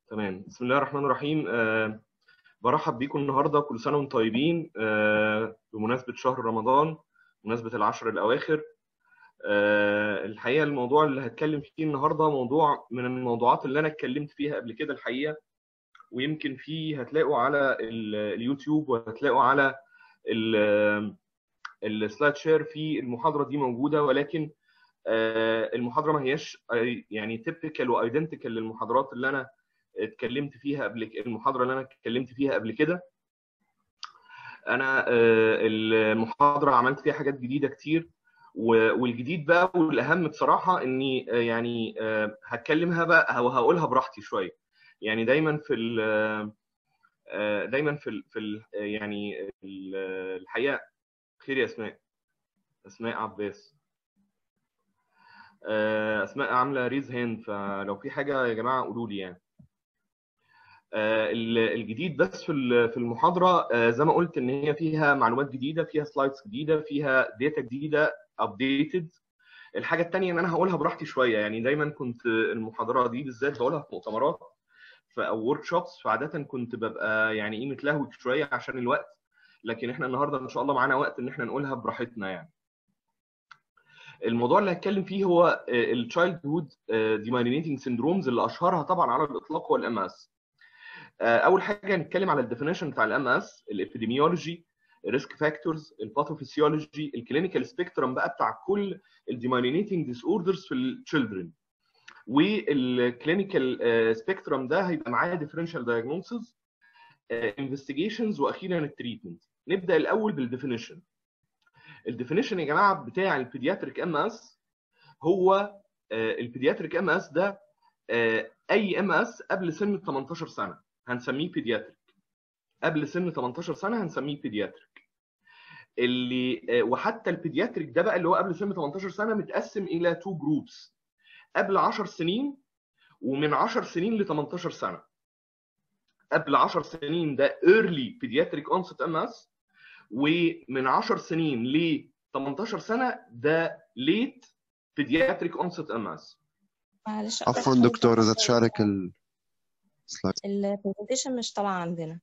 تمام بسم الله الرحمن الرحيم أه برحب بيكم النهارده كل سنه وانتم طيبين أه بمناسبه شهر رمضان بمناسبه العشر الاواخر أه الحقيقه الموضوع اللي هتكلم فيه النهارده موضوع من الموضوعات اللي انا اتكلمت فيها قبل كده الحقيقه ويمكن فيه هتلاقوا على اليوتيوب وهتلاقوا على السلايد شير في المحاضره دي موجوده ولكن المحاضره ما هياش يعني تيبيكال وايدنتيكال للمحاضرات اللي انا اتكلمت فيها قبل المحاضره اللي انا اتكلمت فيها قبل كده انا المحاضره عملت فيها حاجات جديده كتير والجديد بقى والاهم بصراحه اني يعني هتكلمها بقى وهقولها براحتي شويه يعني دايما في ال دايما في ال في ال يعني الحقيقه خير يا اسماء اسماء عباس اسماء عامله ريز هاند فلو في حاجه يا جماعه قولوا لي يعني الجديد بس في في المحاضره زي ما قلت ان هي فيها معلومات جديده فيها سلايدز جديده فيها داتا جديده ابديتد الحاجه الثانيه ان انا هقولها براحتي شويه يعني دايما كنت المحاضره دي بالذات بقولها في مؤتمرات او ورك شوبس فعاده كنت ببقى يعني ايه متلهوج شويه عشان الوقت لكن احنا النهارده ان شاء الله معانا وقت ان احنا نقولها براحتنا يعني الموضوع اللي هتكلم فيه هو التشايلد هود ديمايلينيتنج سيندرومز اللي اشهرها طبعا على الاطلاق هو الام اس اول حاجه هنتكلم على الديفينيشن بتاع الام اس الابيديميولوجي الريسك فاكتورز الباثوفيسيولوجي الكلينيكال سبيكترم بقى بتاع كل الديمايلينيتنج ديس اوردرز في التشيلدرن والكلينيكال سبيكترم ده هيبقى معاه ديفرنشال دايجنوسز انفستيجيشنز واخيرا التريتمنت نبدا الاول بالديفينيشن الديفينيشن يا جماعه بتاع البيدياتريك ام اس هو البيدياتريك ام اس ده اي ام اس قبل سن 18 سنه هنسميه بيدياتريك قبل سن 18 سنه هنسميه بيدياتريك اللي وحتى البيدياتريك ده بقى اللي هو قبل سن 18 سنه متقسم الى تو جروبس قبل 10 سنين ومن 10 سنين ل 18 سنه قبل 10 سنين ده early pediatric onset MS ومن 10 سنين ل 18 سنه ده late pediatric onset MS معلش عفوا دكتور اذا تشارك السلايد البرزنتيشن مش طالعه عندنا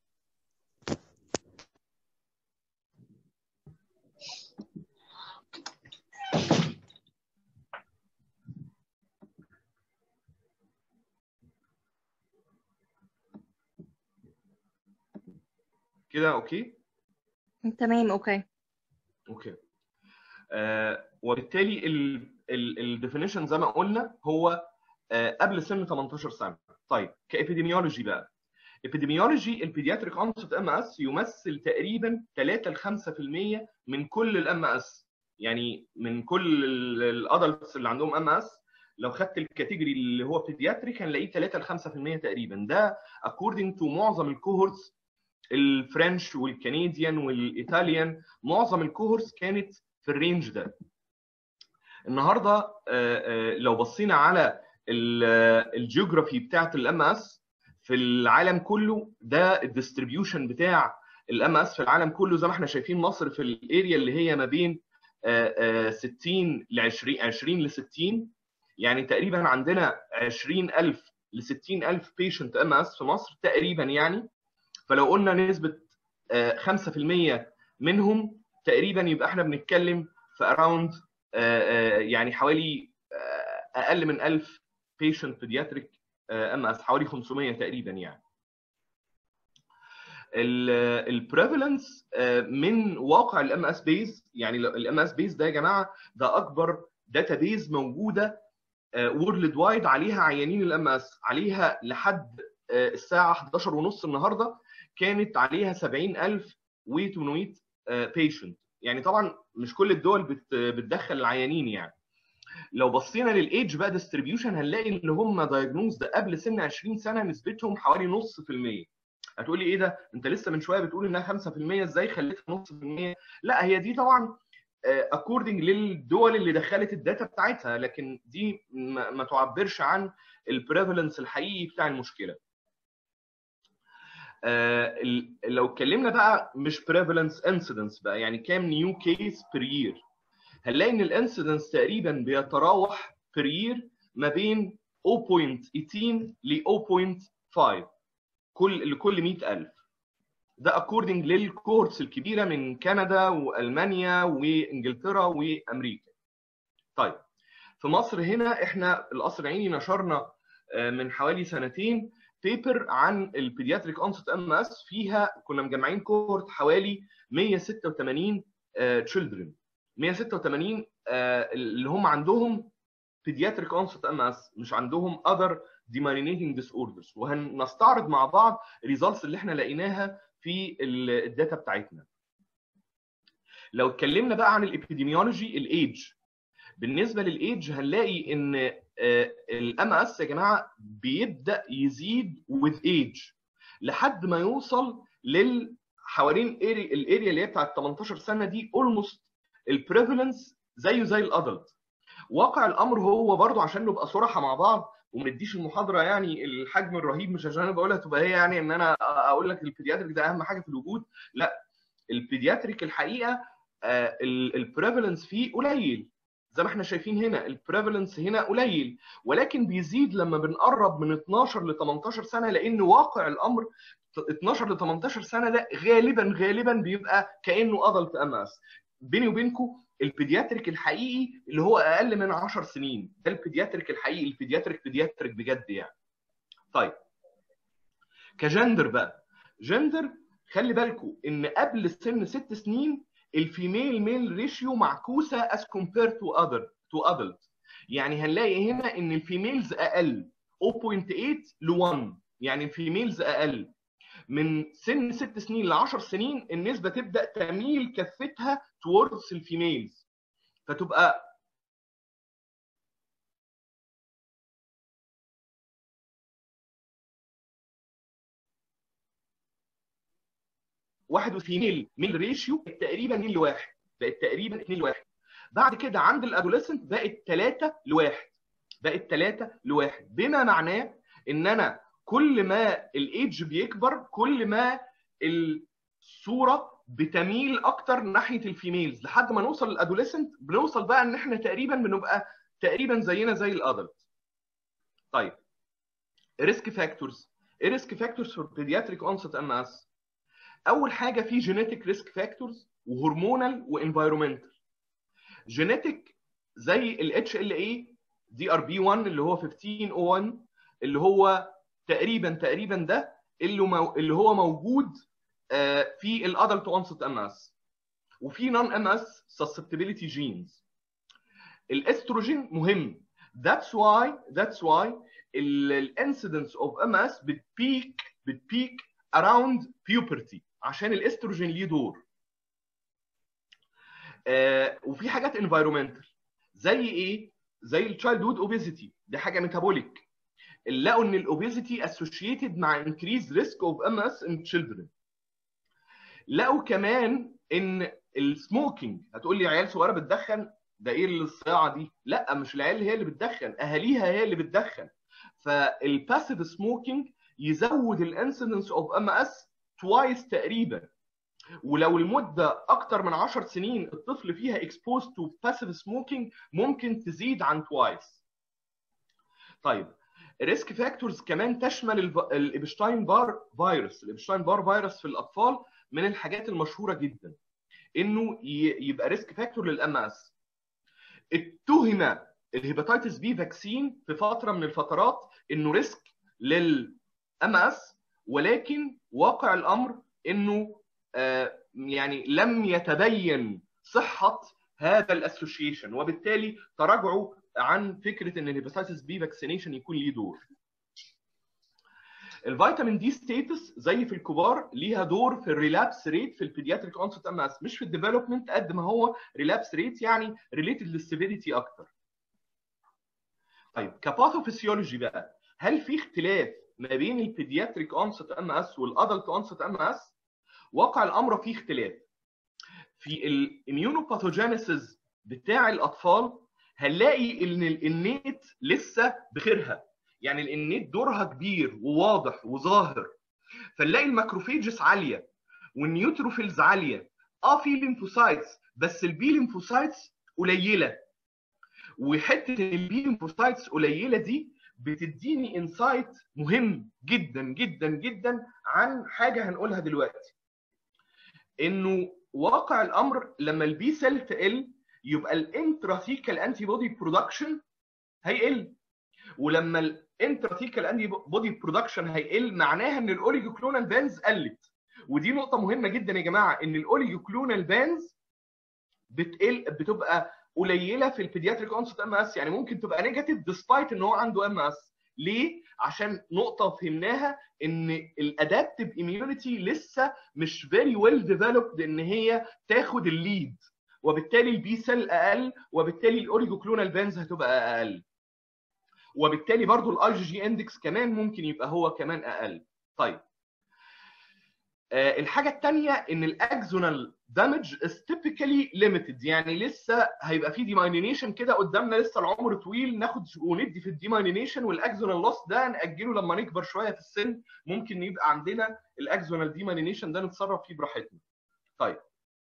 كده اوكي تمام اوكي اوكي آه وبالتالي الديفينيشن زي ما قلنا هو آه قبل سن 18 سنه طيب كابيديميولوجي بقى ابيديميولوجي البيدياتريك اونست ام اس يمثل تقريبا 3 ل 5% من كل الام اس يعني من كل الادلتس اللي عندهم ام اس لو خدت الكاتيجوري اللي هو بيدياتريك هنلاقيه 3 ل 5% تقريبا ده اكوردنج تو معظم الكوهورتس الفرنش والكنديان والايطاليان معظم الكوهورتس كانت في الرينج ده النهارده لو بصينا على الجيوغرافي بتاعت الام اس في العالم كله ده الديستريبيوشن بتاع الام اس في العالم كله زي ما احنا شايفين مصر في الاريا اللي هي ما بين 60 ل 20 20 ل 60 يعني تقريبا عندنا 20000 ل 60000 بيشنت ام اس في مصر تقريبا يعني فلو قلنا نسبة 5% منهم تقريبا يبقى احنا بنتكلم في اراوند يعني حوالي اقل من 1000 بيشنت بيدياتريك ام اس حوالي 500 تقريبا يعني البريفالنس من واقع الام اس بيز يعني الام اس بيز ده يا جماعه ده اكبر داتا بيز موجوده وورلد وايد عليها عيانين الام اس عليها لحد الساعه 11 ونص النهارده كانت عليها 70800 بيشنت يعني طبعا مش كل الدول بتدخل العيانين يعني لو بصينا للايدج بقى ديستريبيوشن هنلاقي ان هم دايجنوز ده قبل سن 20 سنه نسبتهم حوالي نص في المية هتقولي ايه ده انت لسه من شويه بتقول انها 5% ازاي خليتها نص في المية لا هي دي طبعا اكوردنج للدول اللي دخلت الداتا بتاعتها لكن دي ما تعبرش عن البريفالنس الحقيقي بتاع المشكله آه لو اتكلمنا بقى مش prevalence incidence بقى يعني كام نيو كيس بير يير هنلاقي ان الانسيدنس تقريبا بيتراوح بير يير ما بين 0.18 ل 5 كل لكل 100000 ده اكوردنج للكورس الكبيره من كندا والمانيا وانجلترا وامريكا طيب في مصر هنا احنا القصر العيني نشرنا آه، من حوالي سنتين بيبر عن البيدياتريك اونست ام اس فيها كنا مجمعين كورت حوالي 186 تشيلدرن 186 آه، اللي هم عندهم بيدياتريك اونست ام اس مش عندهم اذر demyelinating disorders وهنستعرض مع بعض الريزلتس اللي احنا لقيناها في ال- الداتا بتاعتنا لو اتكلمنا بقى عن الابيديميولوجي الايدج بالنسبه للايدج هنلاقي ان الام اس يا جماعه بيبدا يزيد with age لحد ما يوصل لل حوالين الاريا اللي هي بتاعت 18 سنه دي اولموست البريفالنس زيه زي الادلت واقع الامر هو برضو عشان نبقى صراحه مع بعض وما نديش المحاضره يعني الحجم الرهيب مش عشان انا بقولها تبقى هي يعني ان انا اقول لك البيدياتريك ده اهم حاجه في الوجود لا البيدياتريك الحقيقه البريفالنس فيه قليل زي ما احنا شايفين هنا البريفالنس هنا قليل ولكن بيزيد لما بنقرب من 12 ل 18 سنه لان واقع الامر 12 ل 18 سنه ده غالبا غالبا بيبقى كانه ادلت ام اس بيني وبينكم البيدياتريك الحقيقي اللي هو اقل من 10 سنين ده البيدياتريك الحقيقي البيدياتريك بيدياتريك بجد يعني طيب كجندر بقى جندر خلي بالكم ان قبل سن ست سنين الفيميل ميل ريشيو معكوسه as compared to other to adult يعني هنلاقي هنا ان الفيميلز اقل 0.8 ل 1 يعني الفيميلز اقل من سن ست سنين ل 10 سنين النسبه تبدا تميل كفتها towards الفيميلز فتبقى واحد وفيميل ميل ريشيو تقريبا 2 لواحد بقت تقريبا 2 لواحد بعد كده عند الادوليسنت بقت 3 لواحد بقت 3 لواحد بما معناه ان انا كل ما الايدج بيكبر كل ما الصوره بتميل اكتر ناحيه الفيميلز لحد ما نوصل للادوليسنت بنوصل بقى ان احنا تقريبا بنبقى تقريبا زينا زي الادلت طيب ريسك فاكتورز ايه ريسك فاكتورز فور بيدياتريك اونست ام اس اول حاجه في جينيتك ريسك فاكتورز وهرمونال وانفايرمنتال جينيتك زي الاتش ال اي دي ار بي 1 اللي هو 1501 اللي هو تقريبا تقريبا ده اللي مو اللي هو موجود في الادلت اونست ام اس وفي نون ام اس susceptibility جينز الاستروجين مهم that's why that's why الانسيدنس اوف ام اس بتبيك بتبيك around puberty عشان الاستروجين ليه دور آه وفي حاجات انفايرومنتال زي ايه زي التشايلد هود اوبيزيتي دي حاجه ميتابوليك لقوا ان الاوبيزيتي اسوشيتد مع increased risk of MS in children لقوا كمان ان السموكينج هتقول لي عيال صغيره بتدخن ده ايه الصياعه دي لا مش العيال هي اللي بتدخن اهاليها هي اللي بتدخن فالباسيف سموكينج يزود الانسيدنس اوف ام اس توايس تقريبا ولو المده اكتر من 10 سنين الطفل فيها exposed to passive smoking ممكن تزيد عن توايس طيب الريسك فاكتورز كمان تشمل الابشتاين بار فيروس الابشتاين بار فيروس في الاطفال من الحاجات المشهوره جدا انه يبقى ريسك فاكتور للام اس اتهم الهيباتيتس بي فاكسين في فتره من الفترات انه ريسك للام اس ولكن واقع الامر انه آه يعني لم يتبين صحه هذا الاسوشيشن وبالتالي تراجعوا عن فكره ان الهيباتيتس بي فاكسينيشن يكون ليه دور الفيتامين دي ستيتس زي في الكبار ليها دور في الريلابس ريت في البيدياتريك اونست ام اس مش في الديفلوبمنت قد ما هو ريلابس ريت يعني ريليتد للسيفيريتي اكتر طيب كباثوفيسيولوجي بقى هل في اختلاف ما بين البيدياتريك اونست ام اس والادلت اونست ام اس واقع الامر فيه اختلاف في الاميونوباثوجينيسيس بتاع الاطفال هنلاقي ان الانيت لسه بخيرها يعني الانيت دورها كبير وواضح وظاهر فنلاقي الماكروفيجز عاليه والنيوتروفيلز عاليه اه في ليمفوسايتس بس البي ليمفوسايتس قليله وحته البي ليمفوسايتس قليله دي بتديني انسايت مهم جدا جدا جدا عن حاجه هنقولها دلوقتي انه واقع الامر لما البي سيل تقل يبقى الانتراثيكال انتي بودي برودكشن هيقل ولما الانتراثيكال انتي بودي برودكشن هيقل معناها ان الاوليجوكلونال بانز قلت ودي نقطه مهمه جدا يا جماعه ان الاوليجوكلونال بانز بتقل بتبقى قليله في البيدياتريك اونست ام اس يعني ممكن تبقى نيجاتيف ديسبايت ان هو عنده ام اس ليه عشان نقطه فهمناها ان الادابتيف اميونيتي لسه مش فيري ويل ديفلوبد ان هي تاخد الليد وبالتالي البي سيل اقل وبالتالي الاوريجوكلونال بانز هتبقى اقل وبالتالي برضو الاي جي جي اندكس كمان ممكن يبقى هو كمان اقل طيب آه الحاجه الثانيه ان الاكزونال دامج از تيبيكالي ليميتد يعني لسه هيبقى في ديماينيشن كده قدامنا لسه العمر طويل ناخد وندي في الديماينيشن والاكزونال لوس ده ناجله لما نكبر شويه في السن ممكن يبقى عندنا الاكزونال ديماينيشن ده نتصرف فيه براحتنا طيب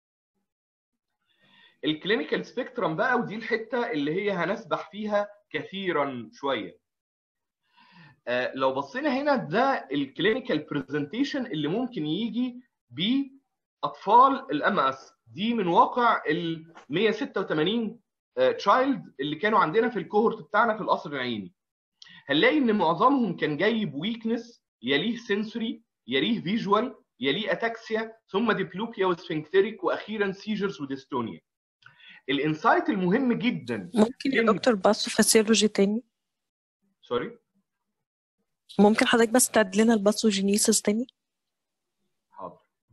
الكلينيكال سبيكترم بقى ودي الحته اللي هي هنسبح فيها كثيرا شويه آه لو بصينا هنا ده الكلينيكال برزنتيشن اللي ممكن يجي باطفال الام اس دي من واقع ال 186 تشايلد اللي كانوا عندنا في الكوهورت بتاعنا في القصر العيني هنلاقي ان معظمهم كان جاي بويكنس يليه سنسوري يليه فيجوال يليه اتاكسيا ثم ديبلوبيا وسفنكتريك واخيرا سيجرز وديستونيا الانسايت المهم جدا ممكن يا دكتور باثوفاسيولوجي تاني سوري ممكن حضرتك بس تعد لنا الباثوجينيسيس تاني حاضر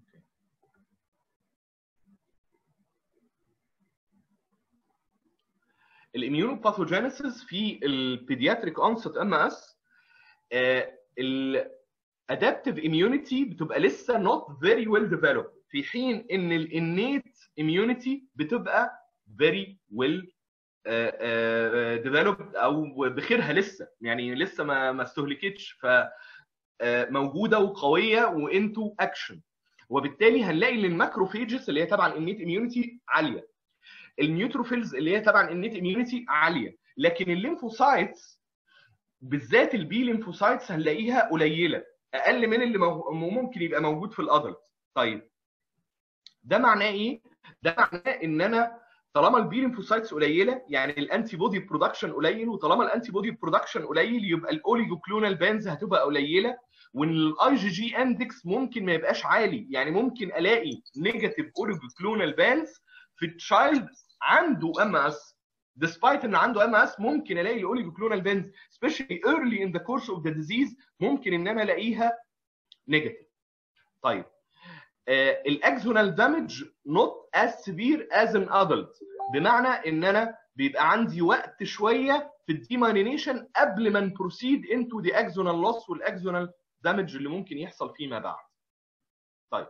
الاميونوباثوجينيسيس في البيدياتريك اونست ام اس الادابتيف اميونيتي بتبقى لسه نوت فيري ويل ديفلوبد في حين ان الانيت اميونيتي بتبقى فيري ويل ديفلوبد او بخيرها لسه يعني لسه ما ما استهلكتش ف موجوده وقويه وانتو اكشن وبالتالي هنلاقي ان الماكروفيجز اللي هي طبعا النيت اميونيتي عاليه النيوتروفيلز اللي هي طبعا النيت اميونيتي عاليه لكن الليمفوسايتس بالذات البي ليمفوسايتس هنلاقيها قليله اقل من اللي ممكن يبقى موجود في الادلت طيب ده معناه ايه ده معناه ان انا طالما البي ليمفوسايتس قليله يعني الانتي بودي برودكشن قليل وطالما الانتي بودي برودكشن قليل يبقى الاوليجوكلونال بانز هتبقى قليله وان الاي جي جي اندكس ممكن ما يبقاش عالي يعني ممكن الاقي نيجاتيف اوليجوكلونال بانز في تشايلد عنده ام اس despite ان عنده ام اس ممكن الاقي الاوليجوكلونال بانز especially early in the course of the disease ممكن ان انا الاقيها نيجاتيف طيب الاكزونال دامج not as severe as an adult بمعنى ان انا بيبقى عندي وقت شويه في الديماينيشن قبل ما نبروسيد انتو دي اكزونال لوس والاكزونال دامج اللي ممكن يحصل فيما بعد. طيب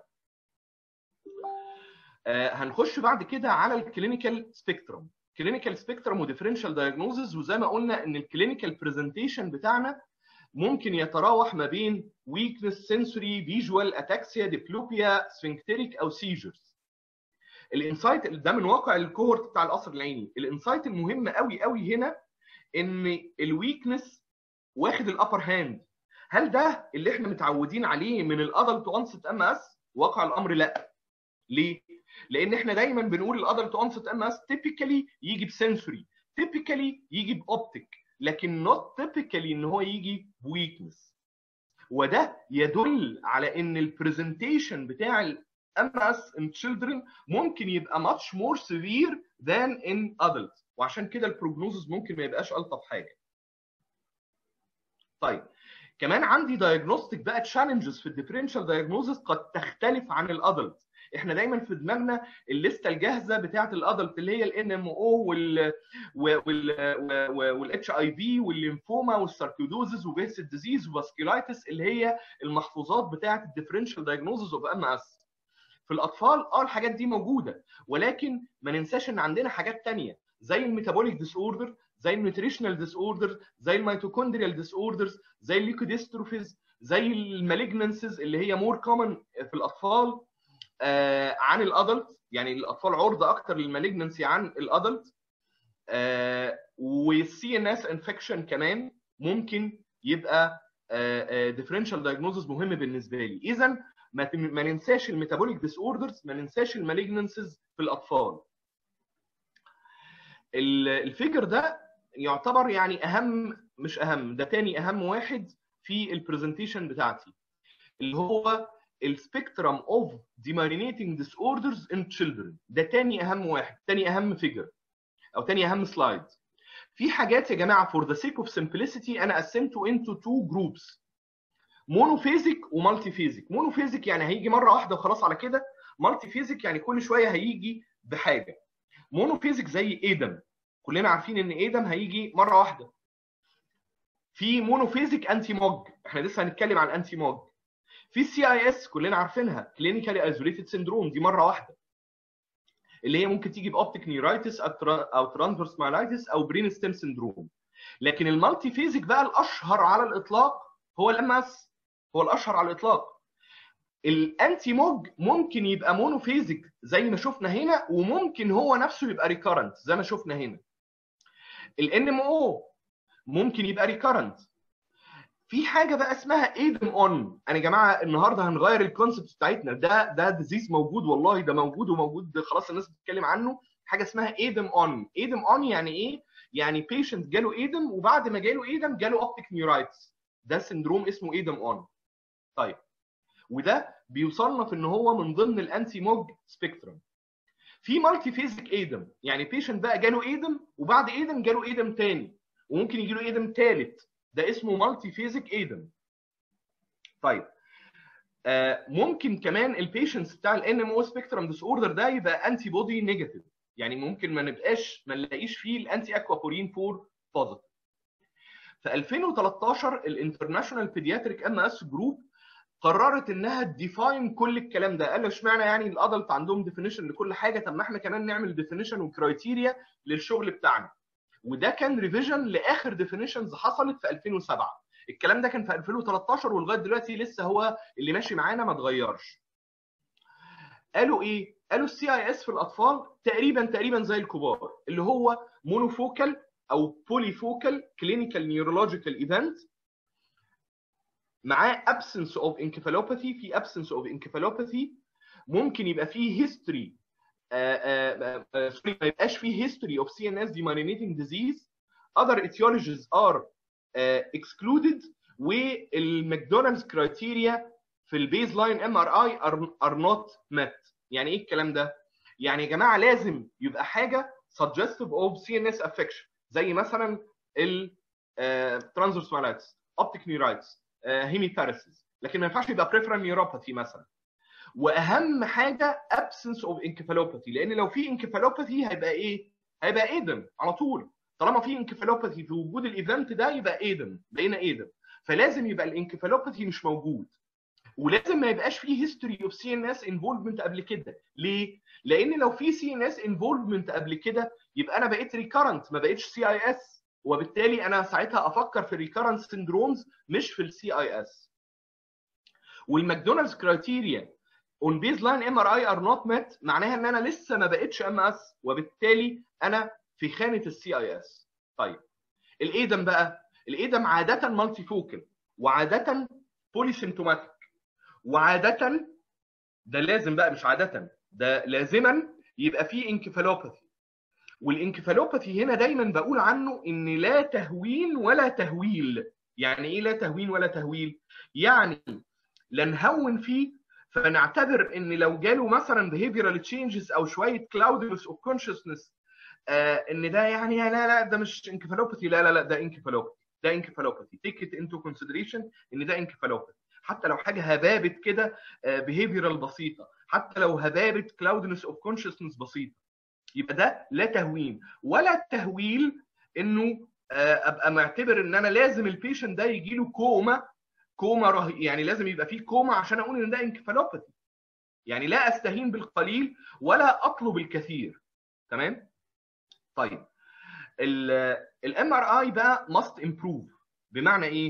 آه هنخش بعد كده على الكلينيكال سبيكترم. كلينيكال سبيكترم وديفرنشال دايجنوزز وزي ما قلنا ان الكلينيكال برزنتيشن بتاعنا ممكن يتراوح ما بين weakness sensory visual ataxia diplopia sphincteric او seizures الانسايت ده من واقع الكوهورت بتاع القصر العيني الانسايت المهم قوي قوي هنا ان الويكنس واخد الابر هاند هل ده اللي احنا متعودين عليه من الادلت اونست ام اس واقع الامر لا ليه لان احنا دايما بنقول الادلت اونست ام اس تيبيكالي يجي بسنسوري تيبيكالي يجي باوبتيك لكن نوت تيبيكالي ان هو يجي بويكنس وده يدل على ان البرزنتيشن بتاع الام اس ان children ممكن يبقى much more severe than in adults وعشان كده البروجنوزز ممكن ما يبقاش الطف حاجه طيب كمان عندي دايجنوستيك بقى تشالنجز في الديفرنشال دايجنوزز قد تختلف عن الادلت احنا دايما في دماغنا الليسته الجاهزه بتاعه الادلت اللي هي الان ام او وال والاتش اي في والليمفوما والساركيدوزز وبيس ديزيز وفاسكولايتس اللي هي المحفوظات بتاعه الديفرنشال دايجنوزز اوف ام اس في الاطفال اه الحاجات دي موجوده ولكن ما ننساش ان عندنا حاجات تانية زي الميتابوليك ديس اوردر زي النيوتريشنال ديس اوردر زي الميتوكوندريال ديس اوردرز زي الليكوديستروفيز زي المالجنسز اللي هي مور كومن في الاطفال آه عن الادلت يعني الاطفال عرضه اكتر للمالجنسي عن الادلت آه والسي ان اس انفكشن كمان ممكن يبقى ديفرنشال دايجنوزز مهم بالنسبه لي اذا ما تم- ما ننساش الميتابوليك ديس اوردرز ما ننساش المالجنسز في الاطفال ال- الفيجر ده يعتبر يعني اهم مش اهم ده تاني اهم واحد في البرزنتيشن بتاعتي اللي هو السبيكترم اوف demyelinating disorders in children ده تاني اهم واحد تاني اهم فيجر او تاني اهم سلايد في حاجات يا جماعه for the sake of simplicity انا قسمته into two groups مونوفيزيك ومالتي فيزيك مونوفيزيك يعني هيجي مره واحده وخلاص على كده مالتي فيزيك يعني كل شويه هيجي بحاجه مونوفيزيك زي ايدم كلنا عارفين ان ايدم هيجي مره واحده في مونوفيزيك انتي موج احنا لسه هنتكلم عن انتي موج في سي اي اس كلنا عارفينها كلينيكالي ايزوليتد سيندروم دي مره واحده اللي هي ممكن تيجي باوبتيك نيورايتس او ترا- او ترانسفيرس مايلايتس او برين ستيم سيندروم لكن المالتي فيزيك بقى الاشهر على الاطلاق هو الام اس هو الاشهر على الاطلاق الانتي موج ممكن يبقى مونوفيزيك زي ما شفنا هنا وممكن هو نفسه يبقى ريكارنت زي ما شفنا هنا الان ام او ممكن يبقى ريكارنت في حاجه بقى اسمها ايدم اون انا يا جماعه النهارده هنغير الكونسبت بتاعتنا ده ده ديزيز موجود والله ده موجود وموجود خلاص الناس بتتكلم عنه حاجه اسمها ايدم اون ايدم اون يعني ايه يعني بيشنت جاله ايدم وبعد ما جاله ايدم جاله اوبتيك نيورايتس ده سندروم اسمه ايدم اون طيب وده بيصنف ان هو من ضمن الانتي موج سبيكترم في مالتي فيزيك ايدم يعني بيشنت بقى جاله ايدم وبعد ايدم جاله ايدم تاني وممكن يجي له ايدم ثالث ده اسمه مالتي فيزيك ايدم طيب آه ممكن كمان البيشنتس بتاع الان ام او سبيكترم ديس اوردر ده يبقى انتي بودي نيجاتيف يعني ممكن ما نبقاش ما نلاقيش فيه الانتي اكوابورين 4 بوزيتيف في 2013 الانترناشونال بيدياتريك ام اس جروب قررت انها تديفاين كل الكلام ده قالوا اشمعنى يعني الادلت عندهم ديفينيشن لكل حاجه طب ما احنا كمان نعمل ديفينيشن وكرايتيريا للشغل بتاعنا وده كان ريفيجن لاخر ديفينيشنز حصلت في 2007 الكلام ده كان في 2013 ولغايه دلوقتي لسه هو اللي ماشي معانا ما اتغيرش قالوا ايه قالوا السي اي اس في الاطفال تقريبا تقريبا زي الكبار اللي هو مونوفوكال او بوليفوكال كلينيكال نيورولوجيكال ايفنت معاه absence of encephalopathy في absence of encephalopathy ممكن يبقى فيه history سوري ما يبقاش فيه history of CNS demyelinating disease other etiologies are uh, excluded والماكدونالدز كرايتيريا في البيز لاين ام ار اي ار نوت met يعني ايه الكلام ده؟ يعني يا جماعه لازم يبقى حاجه suggestive of CNS affection زي مثلا ال ترانزورس مالايتس اوبتيك نيورايتس هيميباريسيس لكن ما ينفعش يبقى بريفرال نيوروباثي مثلا واهم حاجه absence of encephalopathy لان لو في encephalopathy هيبقى ايه؟ هيبقى ايدم على طول طالما في انكفالوباثي في وجود الايفنت ده يبقى ايدم بقينا ايدم فلازم يبقى الانكفالوباثي مش موجود ولازم ما يبقاش فيه هيستوري اوف سي ان اس انفولفمنت قبل كده ليه لان لو في سي ان اس انفولفمنت قبل كده يبقى انا بقيت ريكارنت ما بقيتش سي اي اس وبالتالي انا ساعتها افكر في الريكارنت سيندرومز مش في السي اي اس والماكدونالدز كرايتيريا اون بيز لاين ام ار اي ار نوت ميت معناها ان انا لسه ما بقتش ام اس وبالتالي انا في خانه السي اي اس طيب الايدم بقى الايدم عاده مالتي فوكل وعاده بولي سيمتوماتيك وعاده ده لازم بقى مش عاده ده لازما يبقى فيه انكفالوباثي والانكفالوباثي هنا دايما بقول عنه ان لا تهوين ولا تهويل يعني ايه لا تهوين ولا تهويل يعني لا نهون فيه فنعتبر ان لو جاله مثلا behavioral changes او شويه cloudiness of consciousness آه ان ده يعني لا لا ده مش انكفالوباثي لا لا لا ده انكفالوباثي ده انكفالوباثي تيك ات انتو كونسيدريشن ان ده انكفالوباثي حتى لو حاجه هبابه كده بيهيفيرال بسيطه حتى لو هبابه كلاودنس اوف كونشسنس بسيطه يبقى ده لا تهوين ولا تهويل انه ابقى معتبر ان انا لازم البيشنت ده يجي له كوما كوما رهي يعني لازم يبقى فيه كوما عشان اقول ان ده انكفالوباثي يعني لا استهين بالقليل ولا اطلب الكثير تمام طيب الام ار اي بقى ماست امبروف بمعنى ايه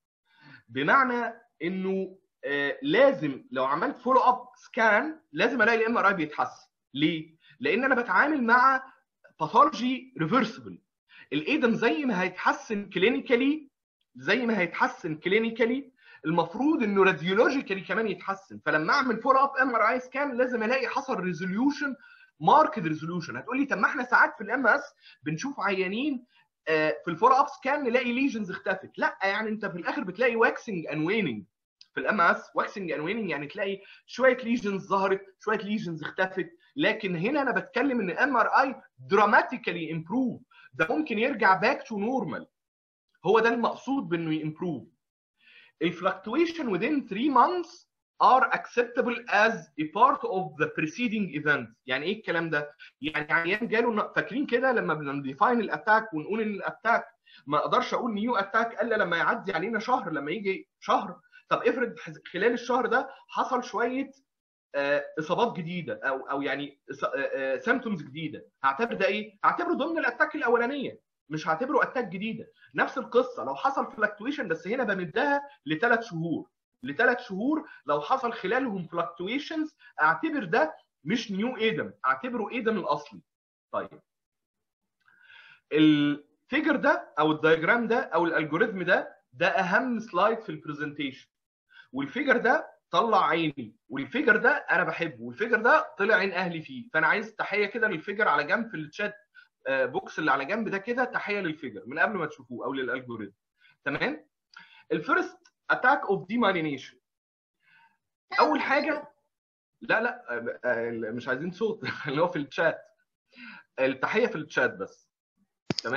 بمعنى انه آه لازم لو عملت فولو اب سكان لازم الاقي الام ار اي بيتحسن ليه لان انا بتعامل مع باثولوجي ريفرسبل الايدم زي ما هيتحسن كلينيكالي زي ما هيتحسن كلينيكالي المفروض انه راديولوجيكالي كمان يتحسن فلما اعمل فول اب ام ار اي سكان لازم الاقي حصل ريزوليوشن ماركت ريزوليوشن هتقول لي طب ما احنا ساعات في الام اس بنشوف عيانين آه، في الفول اب سكان نلاقي ليجنز اختفت لا يعني انت في الاخر بتلاقي واكسنج اند ويننج في الام اس واكسنج اند ويننج يعني تلاقي شويه ليجنز ظهرت شويه ليجنز اختفت لكن هنا انا بتكلم ان ام ار اي دراماتيكالي امبروف ده ممكن يرجع باك تو نورمال هو ده المقصود بانه يمبروف الفلكتويشن within 3 months are acceptable as a part of the preceding event يعني ايه الكلام ده يعني عيان جاله فاكرين كده لما بنديفاين الاتاك ونقول ان الاتاك ما اقدرش اقول نيو اتاك الا لما يعدي علينا شهر لما يجي شهر طب افرض خلال الشهر ده حصل شويه آه، اصابات جديده او او يعني سيمتومز جديده هعتبر ده ايه؟ هعتبره ضمن الاتاك الاولانيه مش هعتبره اتاك جديده نفس القصه لو حصل فلكتويشن بس هنا بمدها لثلاث شهور لثلاث شهور لو حصل خلالهم فلكتويشنز اعتبر ده مش نيو ايدم اعتبره ايدم الاصلي طيب الفيجر ده او الدايجرام ده او الالجوريثم ده ده اهم سلايد في البرزنتيشن والفيجر ده طلع عيني والفيجر ده انا بحبه والفيجر ده طلع عين اهلي فيه فانا عايز تحيه كده للفيجر على جنب في الشات آه، بوكس اللي على جنب ده كده تحيه للفيجر من قبل ما تشوفوه او للالجوريثم تمام الفيرست اتاك اوف ديمايلينيشن اول حاجه لا لا آه، آه، مش عايزين صوت اللي هو في الشات التحيه في الشات بس تمام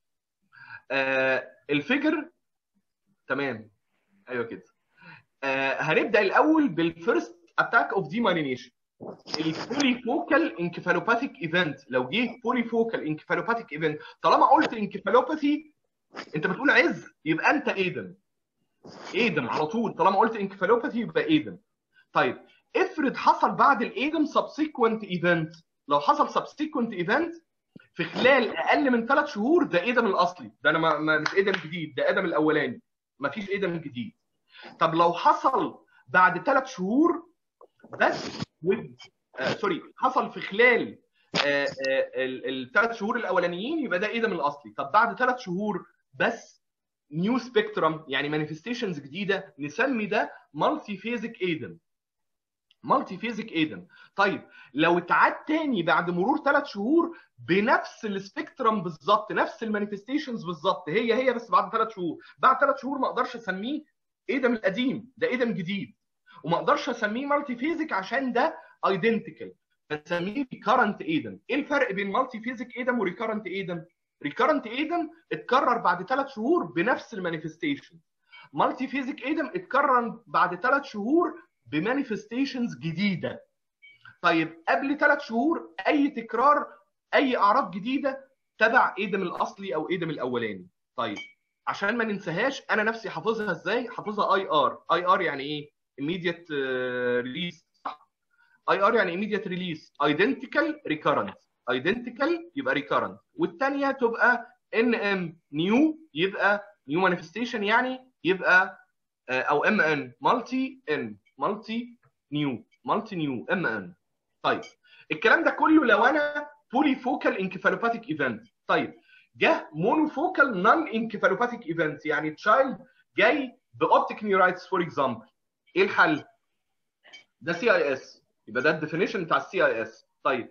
آه الفيجر تمام ايوه كده آه هنبدا الاول بالفيرست اتاك اوف ديمايلينيشن البولي فوكال انكفالوباثيك ايفنت لو جه بولي فوكال انكفالوباثيك ايفنت طالما قلت انكفالوباثي انت بتقول عز يبقى انت ايدم ايدم على طول طالما قلت انكفالوباثي يبقى ايدم طيب افرض حصل بعد الايدم سبسيكوينت ايفنت لو حصل سبسيكوينت ايفنت في خلال اقل من ثلاث شهور ده ايدم الاصلي ده انا ما ما- مش ايدم جديد ده ادم الاولاني مفيش ايدم جديد طب لو حصل بعد ثلاث شهور بس with- آه سوري حصل في خلال الثلاث شهور الاولانيين يبقى ده ايدم الاصلي طب بعد ثلاث شهور بس نيو سبيكترم يعني مانيفستيشنز جديده نسمي ده مالتي فيزيك ايدم مالتي فيزيك ايدم طيب لو اتعاد تاني بعد مرور ثلاث شهور بنفس السبيكترم بالظبط نفس المانيفستيشنز بالظبط هي هي بس بعد ثلاث شهور بعد ثلاث شهور ما اقدرش اسميه ايدم القديم ده ايدم جديد وما اقدرش اسميه مالتي فيزيك عشان ده ايدنتيكال بسميه ريكارنت ايدم ايه الفرق بين مالتي فيزيك ايدم وريكارنت ايدم ريكارنت ايدم اتكرر بعد ثلاث شهور بنفس المانيفستيشن مالتي فيزيك ايدم اتكرر بعد ثلاث شهور بمانيفستيشنز جديده طيب قبل ثلاث شهور اي تكرار اي اعراض جديده تبع ايدم الاصلي او ايدم الاولاني طيب عشان ما ننساهاش انا نفسي حافظها ازاي حافظها اي ار اي ار يعني ايه immediate ريليس اي ار يعني immediate ريليس identical recurrent identical يبقى recurrent والثانيه تبقى ان ام نيو يبقى نيو مانيفستيشن يعني يبقى آه، او ام ان مالتي ان مالتي نيو مالتي نيو ام ان طيب الكلام ده كله لو انا بولي فوكال انكفالوباثيك ايفنت طيب جه مونوفوكال نون انكفالوباثيك ايفنت يعني تشايلد جاي باوبتيك نيورايتس فور اكزامبل ايه الحل؟ ده سي اي اس يبقى ده الديفينيشن بتاع السي اي اس طيب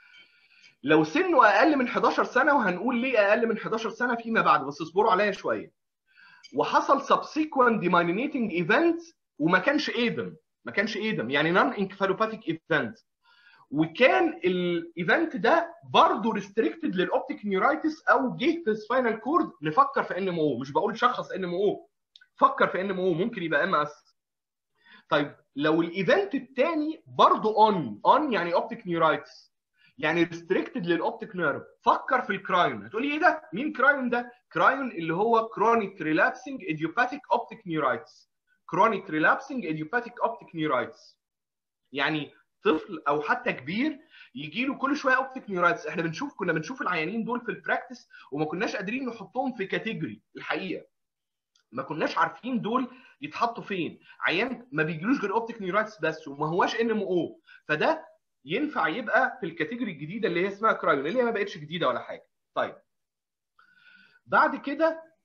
لو سنه اقل من 11 سنه وهنقول ليه اقل من 11 سنه فيما بعد بس اصبروا عليا شويه وحصل subsequent demyelinating event وما كانش ايدم ما كانش ايدم يعني نون انكفالوباثيك ايفنت وكان الايفنت ده برضه ريستريكتد للاوبتيك نيورايتس او جه في سباينال كورد نفكر في ان ام او مش بقول شخص ان ام او فكر في ان ام او ممكن يبقى ام اس طيب لو الايفنت الثاني برضه اون اون يعني اوبتيك نيورايتس يعني ريستريكتد للاوبتيك نيرف فكر في الكرايون هتقولي ايه ده مين كرايون ده كرايون اللي هو كرونيك ريلابسنج ايديوباثيك اوبتيك نيورايتس كرونيك ريلابسنج ايديوباثيك اوبتيك نيورايتس يعني طفل او حتى كبير يجي له كل شويه اوبتيك نيورايتس احنا بنشوف كنا بنشوف العيانين دول في البراكتس وما كناش قادرين نحطهم في كاتيجوري الحقيقه ما كناش عارفين دول يتحطوا فين عيان ما بيجيلوش غير اوبتيك نيورايتس بس وما هواش ان ام او فده ينفع يبقى في الكاتيجوري الجديده اللي هي اسمها كرايون اللي هي ما بقتش جديده ولا حاجه طيب بعد كده